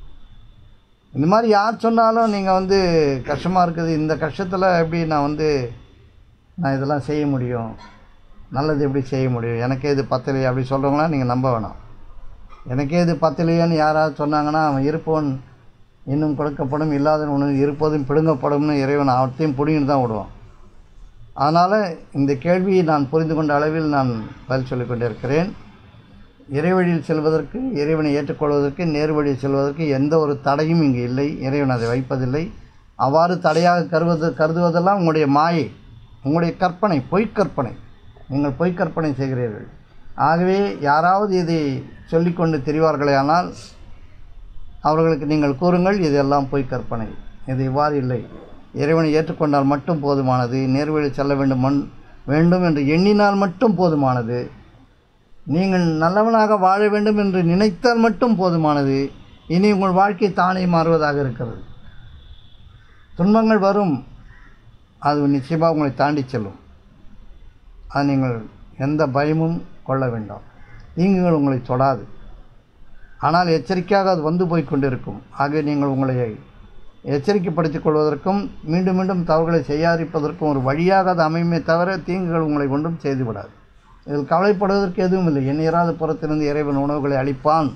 இந்த மாதிரி யார் சொன்னாலும் நீங்கள் வந்து கஷ்டமாக இருக்குது இந்த கஷ்டத்தில் எப்படி நான் வந்து நான் இதெல்லாம் செய்ய முடியும் நல்லது எப்படி செய்ய முடியும் எனக்கே இது பத்தலையே அப்படி சொல்கிறவங்களாம் நீங்கள் நம்ப வேணாம் எனக்கே இது பத்தலையேன்னு யாராவது சொன்னாங்கன்னா அவன் இருப்பவன் இன்னும் கொடுக்கப்படும் இல்லாத ஒன்று இருப்பதும் பிடுங்கப்படும்னு இறைவன் அவற்றையும் பிடிங்கிட்டு தான் விடுவான் அதனால் இந்த கேள்வியை நான் புரிந்து கொண்ட அளவில் நான் பதில் சொல்லிக் கொண்டிருக்கிறேன் இறைவழியில் செல்வதற்கு இறைவனை ஏற்றுக்கொள்வதற்கு நேர்வழியில் செல்வதற்கு எந்த ஒரு தடையும் இங்கு இல்லை இறைவன் அதை வைப்பதில்லை அவ்வாறு தடையாக கருவது கருதுவதெல்லாம் உங்களுடைய மாயை உங்களுடைய கற்பனை பொய்க்கற்பனை நீங்கள் பொய்க்கற்பனை செய்கிறீர்கள் ஆகவே யாராவது இதை சொல்லிக்கொண்டு திரிவார்களேயானால் அவர்களுக்கு நீங்கள் கூறுங்கள் இதெல்லாம் பொய் கற்பனை இது இவ்வாறு இல்லை இறைவனை ஏற்றுக்கொண்டால் மட்டும் போதுமானது நேர்வழி செல்ல வேண்டும் மண் வேண்டும் என்று எண்ணினால் மட்டும் போதுமானது நீங்கள் நல்லவனாக வாழ வேண்டும் என்று நினைத்தால் மட்டும் போதுமானது இனி உங்கள் வாழ்க்கை தானே மாறுவதாக இருக்கிறது துன்பங்கள் வரும் அது நிச்சயமாக உங்களை தாண்டி செல்லும் அது நீங்கள் எந்த பயமும் கொள்ள வேண்டாம் தீங்குகள் உங்களை தொடாது ஆனால் எச்சரிக்கையாக அது வந்து போய் கொண்டிருக்கும் ஆகவே நீங்கள் உங்களை எச்சரிக்கைப்படுத்திக் கொள்வதற்கும் மீண்டும் மீண்டும் தவறுகளை செய்யாதிருப்பதற்கும் ஒரு வழியாக அது அமையுமே தவிர தீங்குகள் உங்களை ஒன்றும் செய்துவிடாது இதில் கவலைப்படுவதற்கு எதுவும் இல்லை எண்ணிராத புறத்திலிருந்து இறைவன் உணவுகளை அளிப்பான்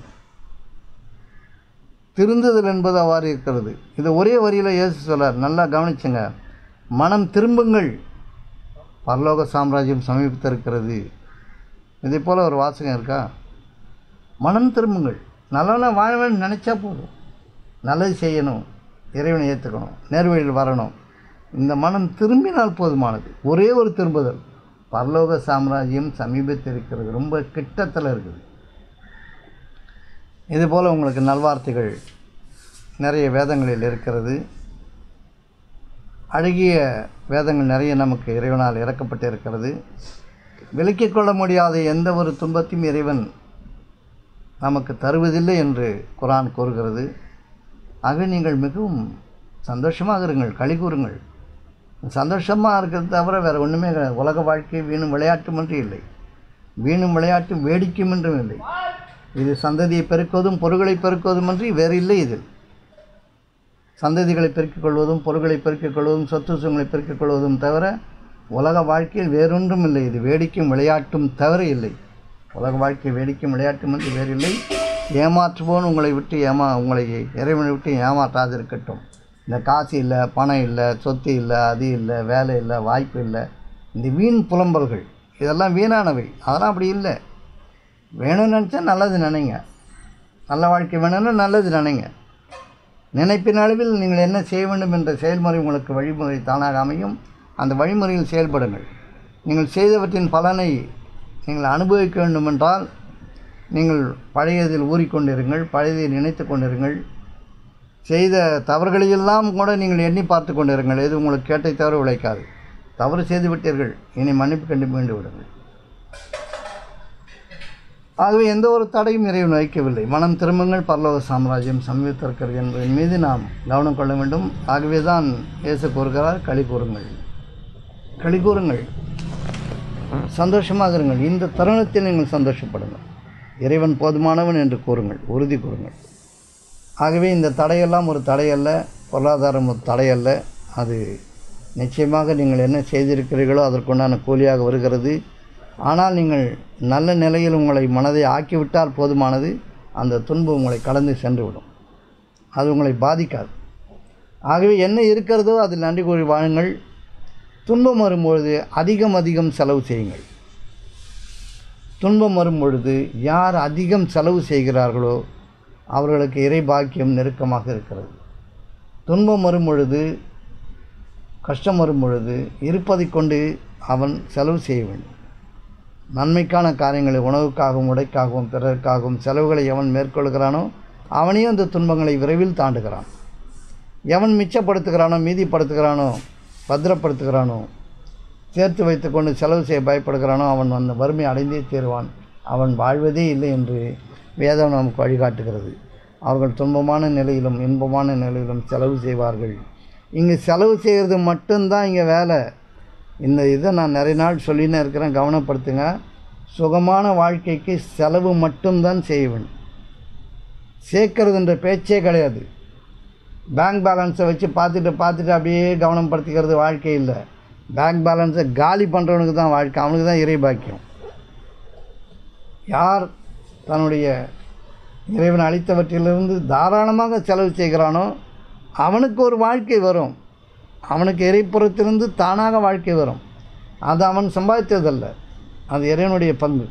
திருந்துதல் என்பது அவ்வாறு இருக்கிறது இது ஒரே வரியில் இயேசு சொல்லார் நல்லா கவனிச்சுங்க மனம் திரும்புங்கள் பரலோக சாம்ராஜ்யம் சமீபித்திருக்கிறது இதே போல் ஒரு வாசகம் இருக்கா மனம் திரும்புங்கள் நல்லவனாக வாழ வேண்டும் நினச்சா போதும் நல்லது செய்யணும் இறைவனை ஏற்றுக்கணும் நேர்வழியில் வரணும் இந்த மனம் திரும்பினால் போதுமானது ஒரே ஒரு திரும்புதல் பரலோக சாம்ராஜ்யம் சமீபத்தில் இருக்கிறது ரொம்ப கிட்டத்தில் இருக்குது இதுபோல் உங்களுக்கு நல்வார்த்தைகள் நிறைய வேதங்களில் இருக்கிறது அழகிய வேதங்கள் நிறைய நமக்கு இறைவனால் இறக்கப்பட்டு இருக்கிறது விலக்கிக் கொள்ள முடியாத எந்த ஒரு துன்பத்தையும் இறைவன் நமக்கு தருவதில்லை என்று குரான் கூறுகிறது ஆக நீங்கள் மிகவும் சந்தோஷமாக இருங்கள் களி கூறுங்கள் சந்தோஷமாக இருக்கிறது தவிர வேறு ஒன்றுமே கிடையாது உலக வாழ்க்கை வீணும் விளையாட்டும் என்று இல்லை வீணும் விளையாட்டும் வேடிக்கையும் என்றும் இல்லை இது சந்ததியை பெருக்குவதும் பொருள்களை பெருக்குவதும் அன்றி வேறு இல்லை இதில் சந்ததிகளை பெருக்கிக் கொள்வதும் பொருள்களை பெருக்கிக் கொள்வதும் சொத்து சுகங்களை பெருக்கிக் கொள்வதும் தவிர உலக வாழ்க்கையில் வேறொன்றும் இல்லை இது வேடிக்கையும் விளையாட்டும் தவிர இல்லை உலக வாழ்க்கை வேடிக்கையும் விளையாட்டும் என்று வேறில்லை ஏமாற்றுவோன் உங்களை விட்டு ஏமா உங்களை இறைவனை விட்டு ஏமாற்றாதிருக்கட்டும் இந்த காசு இல்லை பணம் இல்லை சொத்து இல்லை அது இல்லை வேலை இல்லை வாய்ப்பு இல்லை இந்த வீண் புலம்பல்கள் இதெல்லாம் வீணானவை அதெல்லாம் அப்படி இல்லை வேணும்னு நினச்சா நல்லது நினைங்க நல்ல வாழ்க்கை வேணும்னா நல்லது நினைங்க நினைப்பின் அளவில் நீங்கள் என்ன செய்ய வேண்டும் என்ற செயல்முறை உங்களுக்கு வழிமுறை தானாக அமையும் அந்த வழிமுறையில் செயல்படுங்கள் நீங்கள் செய்தவற்றின் பலனை நீங்கள் அனுபவிக்க வேண்டுமென்றால் நீங்கள் பழையதில் ஊறிக்கொண்டிருங்கள் பழையதை நினைத்து கொண்டிருங்கள் செய்த தவறுகளையெல்லாம் கூட நீங்கள் எண்ணி பார்த்து கொண்டிருங்கள் எது உங்களுக்கு கேட்டை தவிர உழைக்காது தவறு செய்து விட்டீர்கள் இனி மன்னிப்பு கண்டு மீண்டு விடுங்கள் ஆகவே எந்த ஒரு தடையும் இறைவன் வைக்கவில்லை மனம் திரும்புங்கள் பரலோக சாம்ராஜ்யம் சமீபத்திருக்கிறது என்பதன் மீது நாம் கவனம் கொள்ள வேண்டும் ஆகவே தான் இயேசு கூறுகிறார் களி கூறுங்கள் களி கூறுங்கள் சந்தோஷமாக இருங்கள் இந்த தருணத்தில் நீங்கள் சந்தோஷப்படுங்கள் இறைவன் போதுமானவன் என்று கூறுங்கள் உறுதி கூறுங்கள் ஆகவே இந்த தடையெல்லாம் ஒரு தடையல்ல பொருளாதாரம் ஒரு தடையல்ல அது நிச்சயமாக நீங்கள் என்ன செய்திருக்கிறீர்களோ அதற்குண்டான கூலியாக வருகிறது ஆனால் நீங்கள் நல்ல நிலையில் உங்களை மனதை ஆக்கிவிட்டால் போதுமானது அந்த துன்பம் உங்களை கடந்து சென்றுவிடும் அது உங்களை பாதிக்காது ஆகவே என்ன இருக்கிறதோ அதில் நன்றி கூறி வாழுங்கள் துன்பம் வரும்பொழுது அதிகம் அதிகம் செலவு செய்யுங்கள் துன்பம் வரும்பொழுது யார் அதிகம் செலவு செய்கிறார்களோ அவர்களுக்கு இறை பாக்கியம் நெருக்கமாக இருக்கிறது துன்பம் வரும் பொழுது கஷ்டம் வரும் பொழுது இருப்பதை கொண்டு அவன் செலவு செய்ய வேண்டும் நன்மைக்கான காரியங்களை உணவுக்காகவும் உடைக்காகவும் பிறருக்காகவும் செலவுகளை எவன் மேற்கொள்கிறானோ அவனையும் அந்த துன்பங்களை விரைவில் தாண்டுகிறான் எவன் மிச்சப்படுத்துகிறானோ மீதிப்படுத்துகிறானோ பத்திரப்படுத்துகிறானோ சேர்த்து வைத்துக்கொண்டு செலவு செய்ய பயப்படுகிறானோ அவன் அந்த வறுமை அடைந்தே தீருவான் அவன் வாழ்வதே இல்லை என்று வேதம் நமக்கு வழிகாட்டுகிறது அவர்கள் துன்பமான நிலையிலும் இன்பமான நிலையிலும் செலவு செய்வார்கள் இங்கே செலவு செய்கிறது மட்டும்தான் இங்கே வேலை இந்த இதை நான் நிறைய நாள் சொல்லினே இருக்கிறேன் கவனப்படுத்துங்க சுகமான வாழ்க்கைக்கு செலவு மட்டும்தான் செய்ய வேண்டும் சேர்க்கறதுன்ற பேச்சே கிடையாது பேங்க் பேலன்ஸை வச்சு பார்த்துட்டு பார்த்துட்டு அப்படியே கவனம் படுத்திக்கிறது வாழ்க்கை இல்லை பேங்க் பேலன்ஸை காலி பண்ணுறவனுக்கு தான் வாழ்க்கை அவனுக்கு தான் இறை பாக்கியம் யார் தன்னுடைய இறைவன் அளித்தவற்றிலிருந்து தாராளமாக செலவு செய்கிறானோ அவனுக்கு ஒரு வாழ்க்கை வரும் அவனுக்கு இறைப்புறத்திலிருந்து தானாக வாழ்க்கை வரும் அது அவன் சம்பாதித்ததல்ல அது இறைவனுடைய பங்கு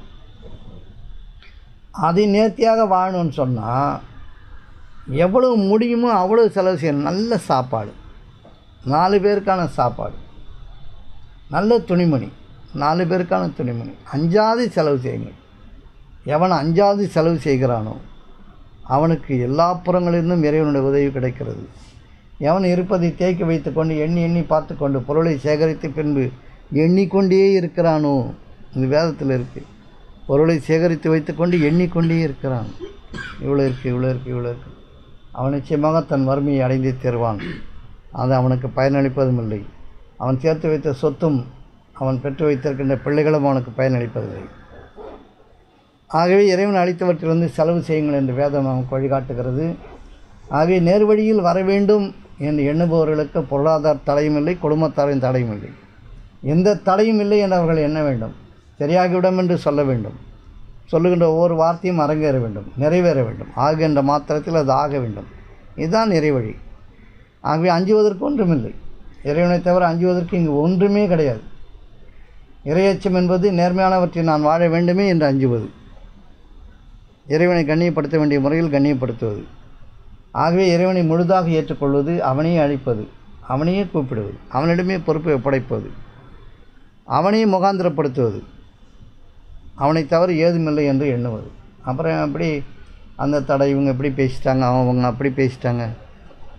அதை நேர்த்தியாக வாழணும்னு சொன்னால் எவ்வளவு முடியுமோ அவ்வளோ செலவு செய்யணும் நல்ல சாப்பாடு நாலு பேருக்கான சாப்பாடு நல்ல துணிமணி நாலு பேருக்கான துணிமணி அஞ்சாவது செலவு செய்யுங்கள் எவன் அஞ்சாவது செலவு செய்கிறானோ அவனுக்கு எல்லா புறங்களிலிருந்தும் இறைவனுடைய உதவி கிடைக்கிறது எவன் இருப்பதை தேக்கி வைத்துக்கொண்டு எண்ணி எண்ணி பார்த்து கொண்டு பொருளை சேகரித்து பின்பு எண்ணிக்கொண்டே இருக்கிறானோ இந்த வேதத்தில் இருக்குது பொருளை சேகரித்து வைத்துக்கொண்டு எண்ணிக்கொண்டே இருக்கிறான் இவ்வளோ இருக்குது இவ்வளோ இருக்குது இவ்வளோ இருக்குது அவன் நிச்சயமாக தன் வறுமையை அடைந்தே தருவான் அது அவனுக்கு பயனளிப்பதும் இல்லை அவன் சேர்த்து வைத்த சொத்தும் அவன் பெற்று வைத்திருக்கின்ற பிள்ளைகளும் அவனுக்கு பயனளிப்பதில்லை ஆகவே இறைவன் அளித்தவற்றிலிருந்து செலவு செய்யுங்கள் என்று வேதம் நமக்கு வழிகாட்டுகிறது ஆகவே நேர்வழியில் வர வேண்டும் என்று எண்ணுபவர்களுக்கு பொருளாதார தடையும் இல்லை குடும்பத்தாரின் தடையும் இல்லை எந்த தடையும் இல்லை என்று அவர்கள் எண்ண வேண்டும் சரியாகிவிடும் என்று சொல்ல வேண்டும் சொல்லுகின்ற ஒவ்வொரு வார்த்தையும் அரங்கேற வேண்டும் நிறைவேற வேண்டும் ஆகின்ற மாத்திரத்தில் அது ஆக வேண்டும் இதுதான் நிறைவழி ஆகவே அஞ்சுவதற்கு ஒன்றுமில்லை இறைவனை தவிர அஞ்சுவதற்கு இங்கு ஒன்றுமே கிடையாது இறையச்சம் என்பது நேர்மையானவற்றை நான் வாழ வேண்டுமே என்று அஞ்சுவது இறைவனை கண்ணியப்படுத்த வேண்டிய முறையில் கண்ணியப்படுத்துவது ஆகவே இறைவனை முழுதாக ஏற்றுக்கொள்வது அவனையே அழைப்பது அவனையே கூப்பிடுவது அவனிடமே பொறுப்பை ஒப்படைப்பது அவனையே முகாந்திரப்படுத்துவது அவனை தவிர ஏதுமில்லை என்று எண்ணுவது அப்புறம் அப்படி அந்த தடை இவங்க இப்படி பேசிட்டாங்க அவங்க அப்படி பேசிட்டாங்க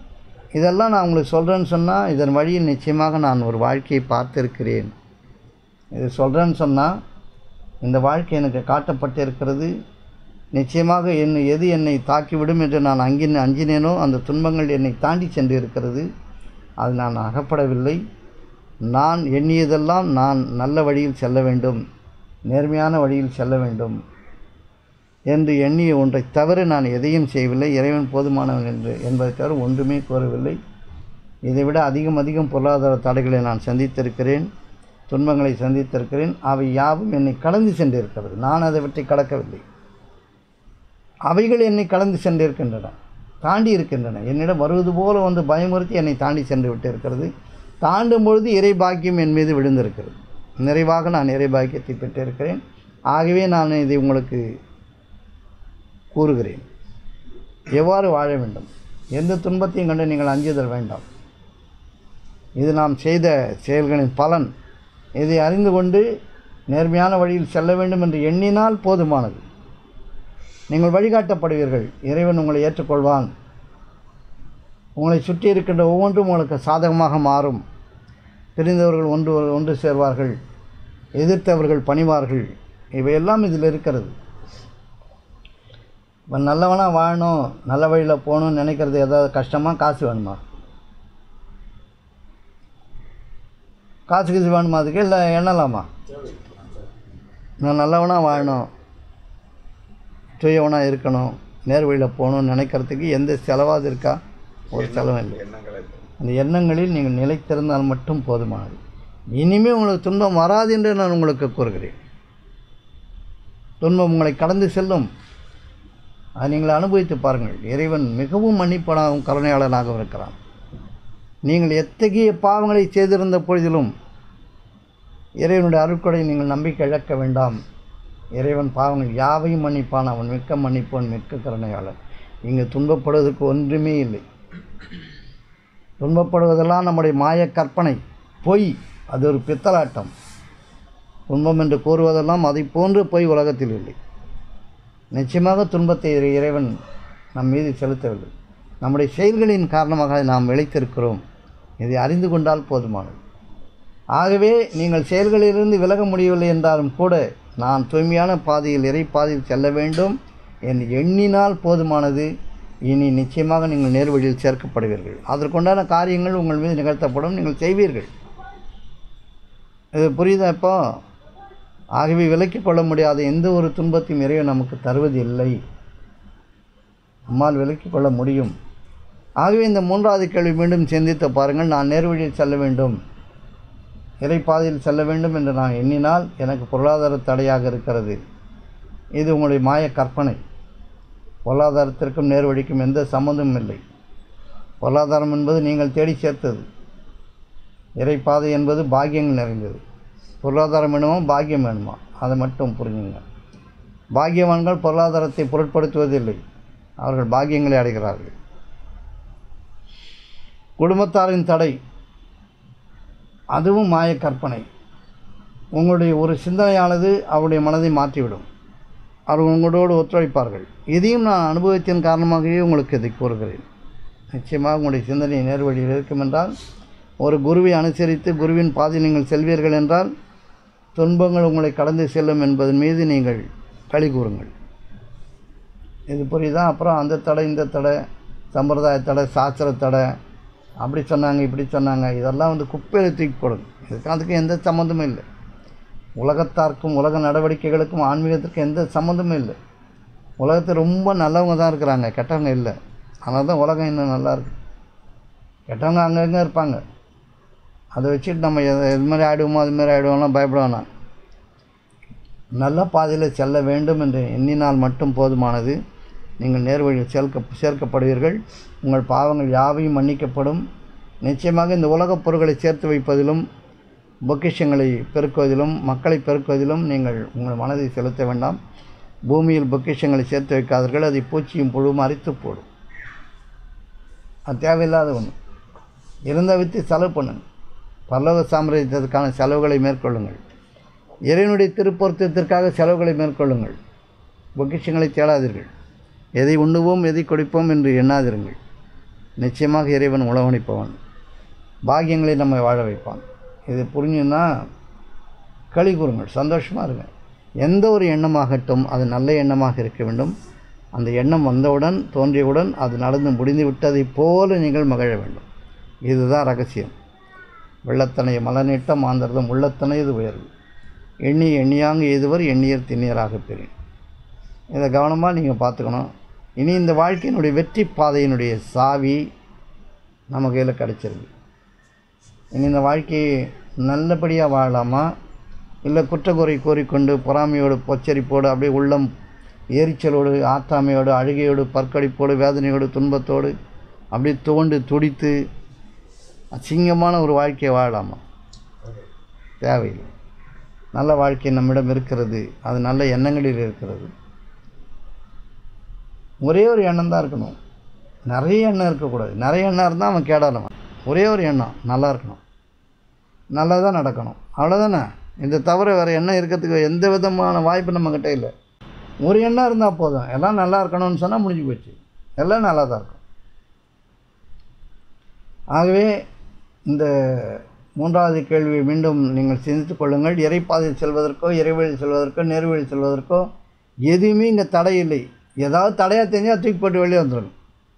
இதெல்லாம் நான் உங்களுக்கு சொல்கிறேன்னு சொன்னால் இதன் வழியில் நிச்சயமாக நான் ஒரு வாழ்க்கையை பார்த்திருக்கிறேன் இது சொல்கிறேன்னு சொன்னால் இந்த வாழ்க்கை எனக்கு காட்டப்பட்டிருக்கிறது நிச்சயமாக என்னை எது என்னை தாக்கிவிடும் என்று நான் அங்கின் அஞ்சினேனோ அந்த துன்பங்கள் என்னை தாண்டி சென்று இருக்கிறது அது நான் அகப்படவில்லை நான் எண்ணியதெல்லாம் நான் நல்ல வழியில் செல்ல வேண்டும் நேர்மையான வழியில் செல்ல வேண்டும் என்று எண்ணிய ஒன்றை தவிர நான் எதையும் செய்யவில்லை இறைவன் போதுமானவன் என்று என்பதை தவிர ஒன்றுமே கூறவில்லை இதைவிட அதிகம் அதிகம் பொருளாதார தடைகளை நான் சந்தித்திருக்கிறேன் துன்பங்களை சந்தித்திருக்கிறேன் அவை யாவும் என்னை கடந்து சென்றிருக்கிறது நான் அதை பற்றி கடக்கவில்லை அவைகள் என்னை கடந்து சென்றிருக்கின்றன தாண்டி இருக்கின்றன என்னிடம் வருவது போல வந்து பயமுறுத்தி என்னை தாண்டி சென்று விட்டு இருக்கிறது தாண்டும் பொழுது இறை பாக்கியம் என் மீது விழுந்திருக்கிறது நிறைவாக நான் இறை பாக்கியத்தை பெற்றிருக்கிறேன் ஆகவே நான் இதை உங்களுக்கு கூறுகிறேன் எவ்வாறு வாழ வேண்டும் எந்த துன்பத்தையும் கண்டு நீங்கள் அஞ்சுதல் வேண்டாம் இது நாம் செய்த செயல்களின் பலன் இதை அறிந்து கொண்டு நேர்மையான வழியில் செல்ல வேண்டும் என்று எண்ணினால் போதுமானது நீங்கள் வழிகாட்டப்படுவீர்கள் இறைவன் உங்களை ஏற்றுக்கொள்வான் உங்களை சுற்றி இருக்கின்ற ஒவ்வொன்றும் உங்களுக்கு சாதகமாக மாறும் பிரிந்தவர்கள் ஒன்று ஒன்று சேர்வார்கள் எதிர்த்தவர்கள் பணிவார்கள் இவையெல்லாம் இதில் இருக்கிறது இப்போ நல்லவனாக வாழணும் நல்ல வழியில் போகணும்னு நினைக்கிறது ஏதாவது கஷ்டமாக காசு வேணுமா காசு கீசு வேணுமா அதுக்கு இல்லை எண்ணலாமா நான் நல்லவனாக வாழணும் தூயவனாக இருக்கணும் நேர் வழியில் போகணும்னு நினைக்கிறதுக்கு எந்த செலவாது இருக்கா ஒரு செலவும் இல்லை அந்த எண்ணங்களில் நீங்கள் நிலைத்திருந்தால் மட்டும் போதுமானது இனிமேல் உங்களுக்கு துன்பம் வராது என்று நான் உங்களுக்கு கூறுகிறேன் துன்பம் உங்களை கடந்து செல்லும் அதை நீங்கள் அனுபவித்து பாருங்கள் இறைவன் மிகவும் மன்னிப்பனாகவும் கருணையாளனாகவும் இருக்கிறான் நீங்கள் எத்தகைய பாவங்களை செய்திருந்த பொழுதிலும் இறைவனுடைய அருட்கொடை நீங்கள் நம்பிக்கை இழக்க வேண்டாம் இறைவன் பாவங்கள் யாவையும் மன்னிப்பான் அவன் மிக்க மன்னிப்பவன் மிக்க கருணையாளன் இங்கு துன்பப்படுவதற்கு ஒன்றுமே இல்லை துன்பப்படுவதெல்லாம் நம்முடைய மாய கற்பனை பொய் அது ஒரு பித்தலாட்டம் துன்பம் என்று கூறுவதெல்லாம் அதை போன்று பொய் உலகத்தில் இல்லை நிச்சயமாக துன்பத்தை இறை- இறைவன் நம் மீது செலுத்தவில்லை நம்முடைய செயல்களின் காரணமாக அதை நாம் விளைத்திருக்கிறோம் இதை அறிந்து கொண்டால் போதுமானது ஆகவே நீங்கள் செயல்களிலிருந்து விலக முடியவில்லை என்றாலும் கூட நான் தூய்மையான பாதையில் இறை பாதையில் செல்ல வேண்டும் என்று எண்ணினால் போதுமானது இனி நிச்சயமாக நீங்கள் நேர் வழியில் சேர்க்கப்படுவீர்கள் அதற்குண்டான காரியங்கள் உங்கள் மீது நிகழ்த்தப்படும் நீங்கள் செய்வீர்கள் இது புரியுதா இப்போ ஆகவே விலக்கிக் கொள்ள முடியாத எந்த ஒரு துன்பத்தையும் இறைவன் நமக்கு தருவது இல்லை நம்மால் விலக்கிக் கொள்ள முடியும் ஆகவே இந்த மூன்றாவது கேள்வி மீண்டும் சிந்தித்து பாருங்கள் நான் நேர் வழியில் செல்ல வேண்டும் இறைப்பாதையில் செல்ல வேண்டும் என்று நான் எண்ணினால் எனக்கு பொருளாதார தடையாக இருக்கிறது இது உங்களுடைய மாய கற்பனை பொருளாதாரத்திற்கும் நேர் வழிக்கும் எந்த சம்மந்தமும் இல்லை பொருளாதாரம் என்பது நீங்கள் தேடி சேர்த்தது இறைப்பாதை என்பது பாக்கியங்கள் நிறைந்தது பொருளாதாரம் வேணுமா பாக்கியம் வேணுமா அதை மட்டும் புரிஞ்சுங்க பாக்கியவான்கள் பொருளாதாரத்தை பொருட்படுத்துவதில்லை அவர்கள் பாக்கியங்களை அடைகிறார்கள் குடும்பத்தாரின் தடை அதுவும் மாய கற்பனை உங்களுடைய ஒரு சிந்தனையானது அவருடைய மனதை மாற்றிவிடும் அவர்கள் உங்களோடு ஒத்துழைப்பார்கள் இதையும் நான் அனுபவத்தின் காரணமாகவே உங்களுக்கு இதை கூறுகிறேன் நிச்சயமாக உங்களுடைய சிந்தனை நேர்வழியில் இருக்கும் என்றால் ஒரு குருவை அனுசரித்து குருவின் பாதையில் நீங்கள் செல்வீர்கள் என்றால் துன்பங்கள் உங்களை கடந்து செல்லும் என்பதன் மீது நீங்கள் களி கூறுங்கள் இது புரியுதா அப்புறம் அந்த தடை இந்த தடை சம்பிரதாய தடை சாஸ்திர தடை அப்படி சொன்னாங்க இப்படி சொன்னாங்க இதெல்லாம் வந்து குப்பையில் தூக்கி போடுங்க இதுக்கு அதுக்கு எந்த சம்மந்தமும் இல்லை உலகத்தாருக்கும் உலக நடவடிக்கைகளுக்கும் ஆன்மீகத்திற்கும் எந்த சம்மந்தமும் இல்லை உலகத்தில் ரொம்ப நல்லவங்க தான் இருக்கிறாங்க கெட்டவங்க இல்லை அதனால தான் உலகம் இன்னும் நல்லா இருக்கு கெட்டவங்க அங்கங்கே இருப்பாங்க அதை வச்சுட்டு நம்ம எது இது மாதிரி ஆகிடுவோமோ அது மாதிரி ஆகிடுவோம்லாம் பயப்பட வேணாம் நல்ல பாதையில் செல்ல வேண்டும் என்று எண்ணினால் மட்டும் போதுமானது நீங்கள் நேர்வழியில் சேர்க்க சேர்க்கப்படுவீர்கள் உங்கள் பாவங்கள் யாவையும் மன்னிக்கப்படும் நிச்சயமாக இந்த உலகப் பொருட்களை சேர்த்து வைப்பதிலும் பொக்கிஷங்களை பெருக்குவதிலும் மக்களை பெருக்குவதிலும் நீங்கள் உங்கள் மனதை செலுத்த வேண்டாம் பூமியில் பொக்கிஷங்களை சேர்த்து வைக்காதீர்கள் அதை பூச்சியும் புழுவும் அரித்து போடும் அது தேவையில்லாத ஒன்று இருந்த வித்து செலவு பண்ணுங்கள் பரலோக சாம்ராஜ்யத்திற்கான செலவுகளை மேற்கொள்ளுங்கள் இறைவனுடைய திருப்பொருத்தத்திற்காக செலவுகளை மேற்கொள்ளுங்கள் பொக்கிஷங்களை தேடாதீர்கள் எதை உண்ணுவோம் எதை கொடுப்போம் என்று எண்ணாதிருங்கள் நிச்சயமாக இறைவன் உழவணிப்பவன் பாக்கியங்களை நம்மை வாழ வைப்பான் இது புரிஞ்சுன்னா களி கூறுங்கள் சந்தோஷமாக இருங்க எந்த ஒரு எண்ணமாகட்டும் அது நல்ல எண்ணமாக இருக்க வேண்டும் அந்த எண்ணம் வந்தவுடன் தோன்றியவுடன் அது நடந்து முடிந்து விட்டதைப் போல நீங்கள் மகிழ வேண்டும் இதுதான் ரகசியம் வெள்ளத்தனைய மலநீட்ட மாந்தர்தம் உள்ளத்தனையது உயர்வு எண்ணி எண்ணியாங்க எதுவர் எண்ணியர் திண்ணியராக பெறும் இதை கவனமாக நீங்கள் பார்த்துக்கணும் இனி இந்த வாழ்க்கையினுடைய வெற்றி பாதையினுடைய சாவி நம்ம கையில் கிடச்சிருக்கு இனி இந்த வாழ்க்கையை நல்லபடியாக வாழலாமா இல்லை குற்றக்குறை கோரிக்கொண்டு பொறாமையோடு பொச்சரிப்போடு அப்படியே உள்ளம் எரிச்சலோடு ஆற்றாமையோடு அழுகையோடு பற்கடிப்போடு வேதனையோடு துன்பத்தோடு அப்படியே தோண்டு துடித்து அசிங்கமான ஒரு வாழ்க்கையை வாழலாமா தேவையில்லை நல்ல வாழ்க்கை நம்மிடம் இருக்கிறது அது நல்ல எண்ணங்களில் இருக்கிறது ஒரே ஒரு எண்ணம் தான் இருக்கணும் நிறைய எண்ணம் இருக்கக்கூடாது நிறைய எண்ணம் இருந்தால் அவன் கேடானவன் ஒரே ஒரு எண்ணம் நல்லா இருக்கணும் நல்லதாக நடக்கணும் அவ்வளோதானே இந்த தவிர வேறு எண்ணம் இருக்கிறதுக்கு எந்த விதமான வாய்ப்பு நம்மக்கிட்ட இல்லை ஒரு எண்ணம் இருந்தால் போதும் எல்லாம் நல்லா இருக்கணும்னு சொன்னால் முடிஞ்சு போச்சு எல்லாம் நல்லா தான் இருக்கும் ஆகவே இந்த மூன்றாவது கேள்வியை மீண்டும் நீங்கள் சிந்தித்துக் கொள்ளுங்கள் இறைப்பாதையில் செல்வதற்கோ இறைவழி செல்வதற்கோ நேர்வழி செல்வதற்கோ எதுவுமே இங்கே தடை இல்லை ஏதாவது தடையாக தெரிஞ்சால் தூக்கி போட்டு வெளியே வந்துடணும்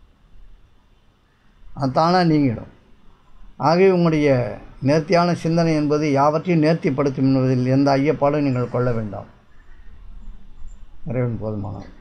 அது தானாக நீங்கிடும் ஆகவே உங்களுடைய நேர்த்தியான சிந்தனை என்பது யாவற்றையும் நேர்த்திப்படுத்தும் என்பதில் எந்த ஐயப்பாடும் நீங்கள் கொள்ள வேண்டாம் இறைவன் போதுமானவர்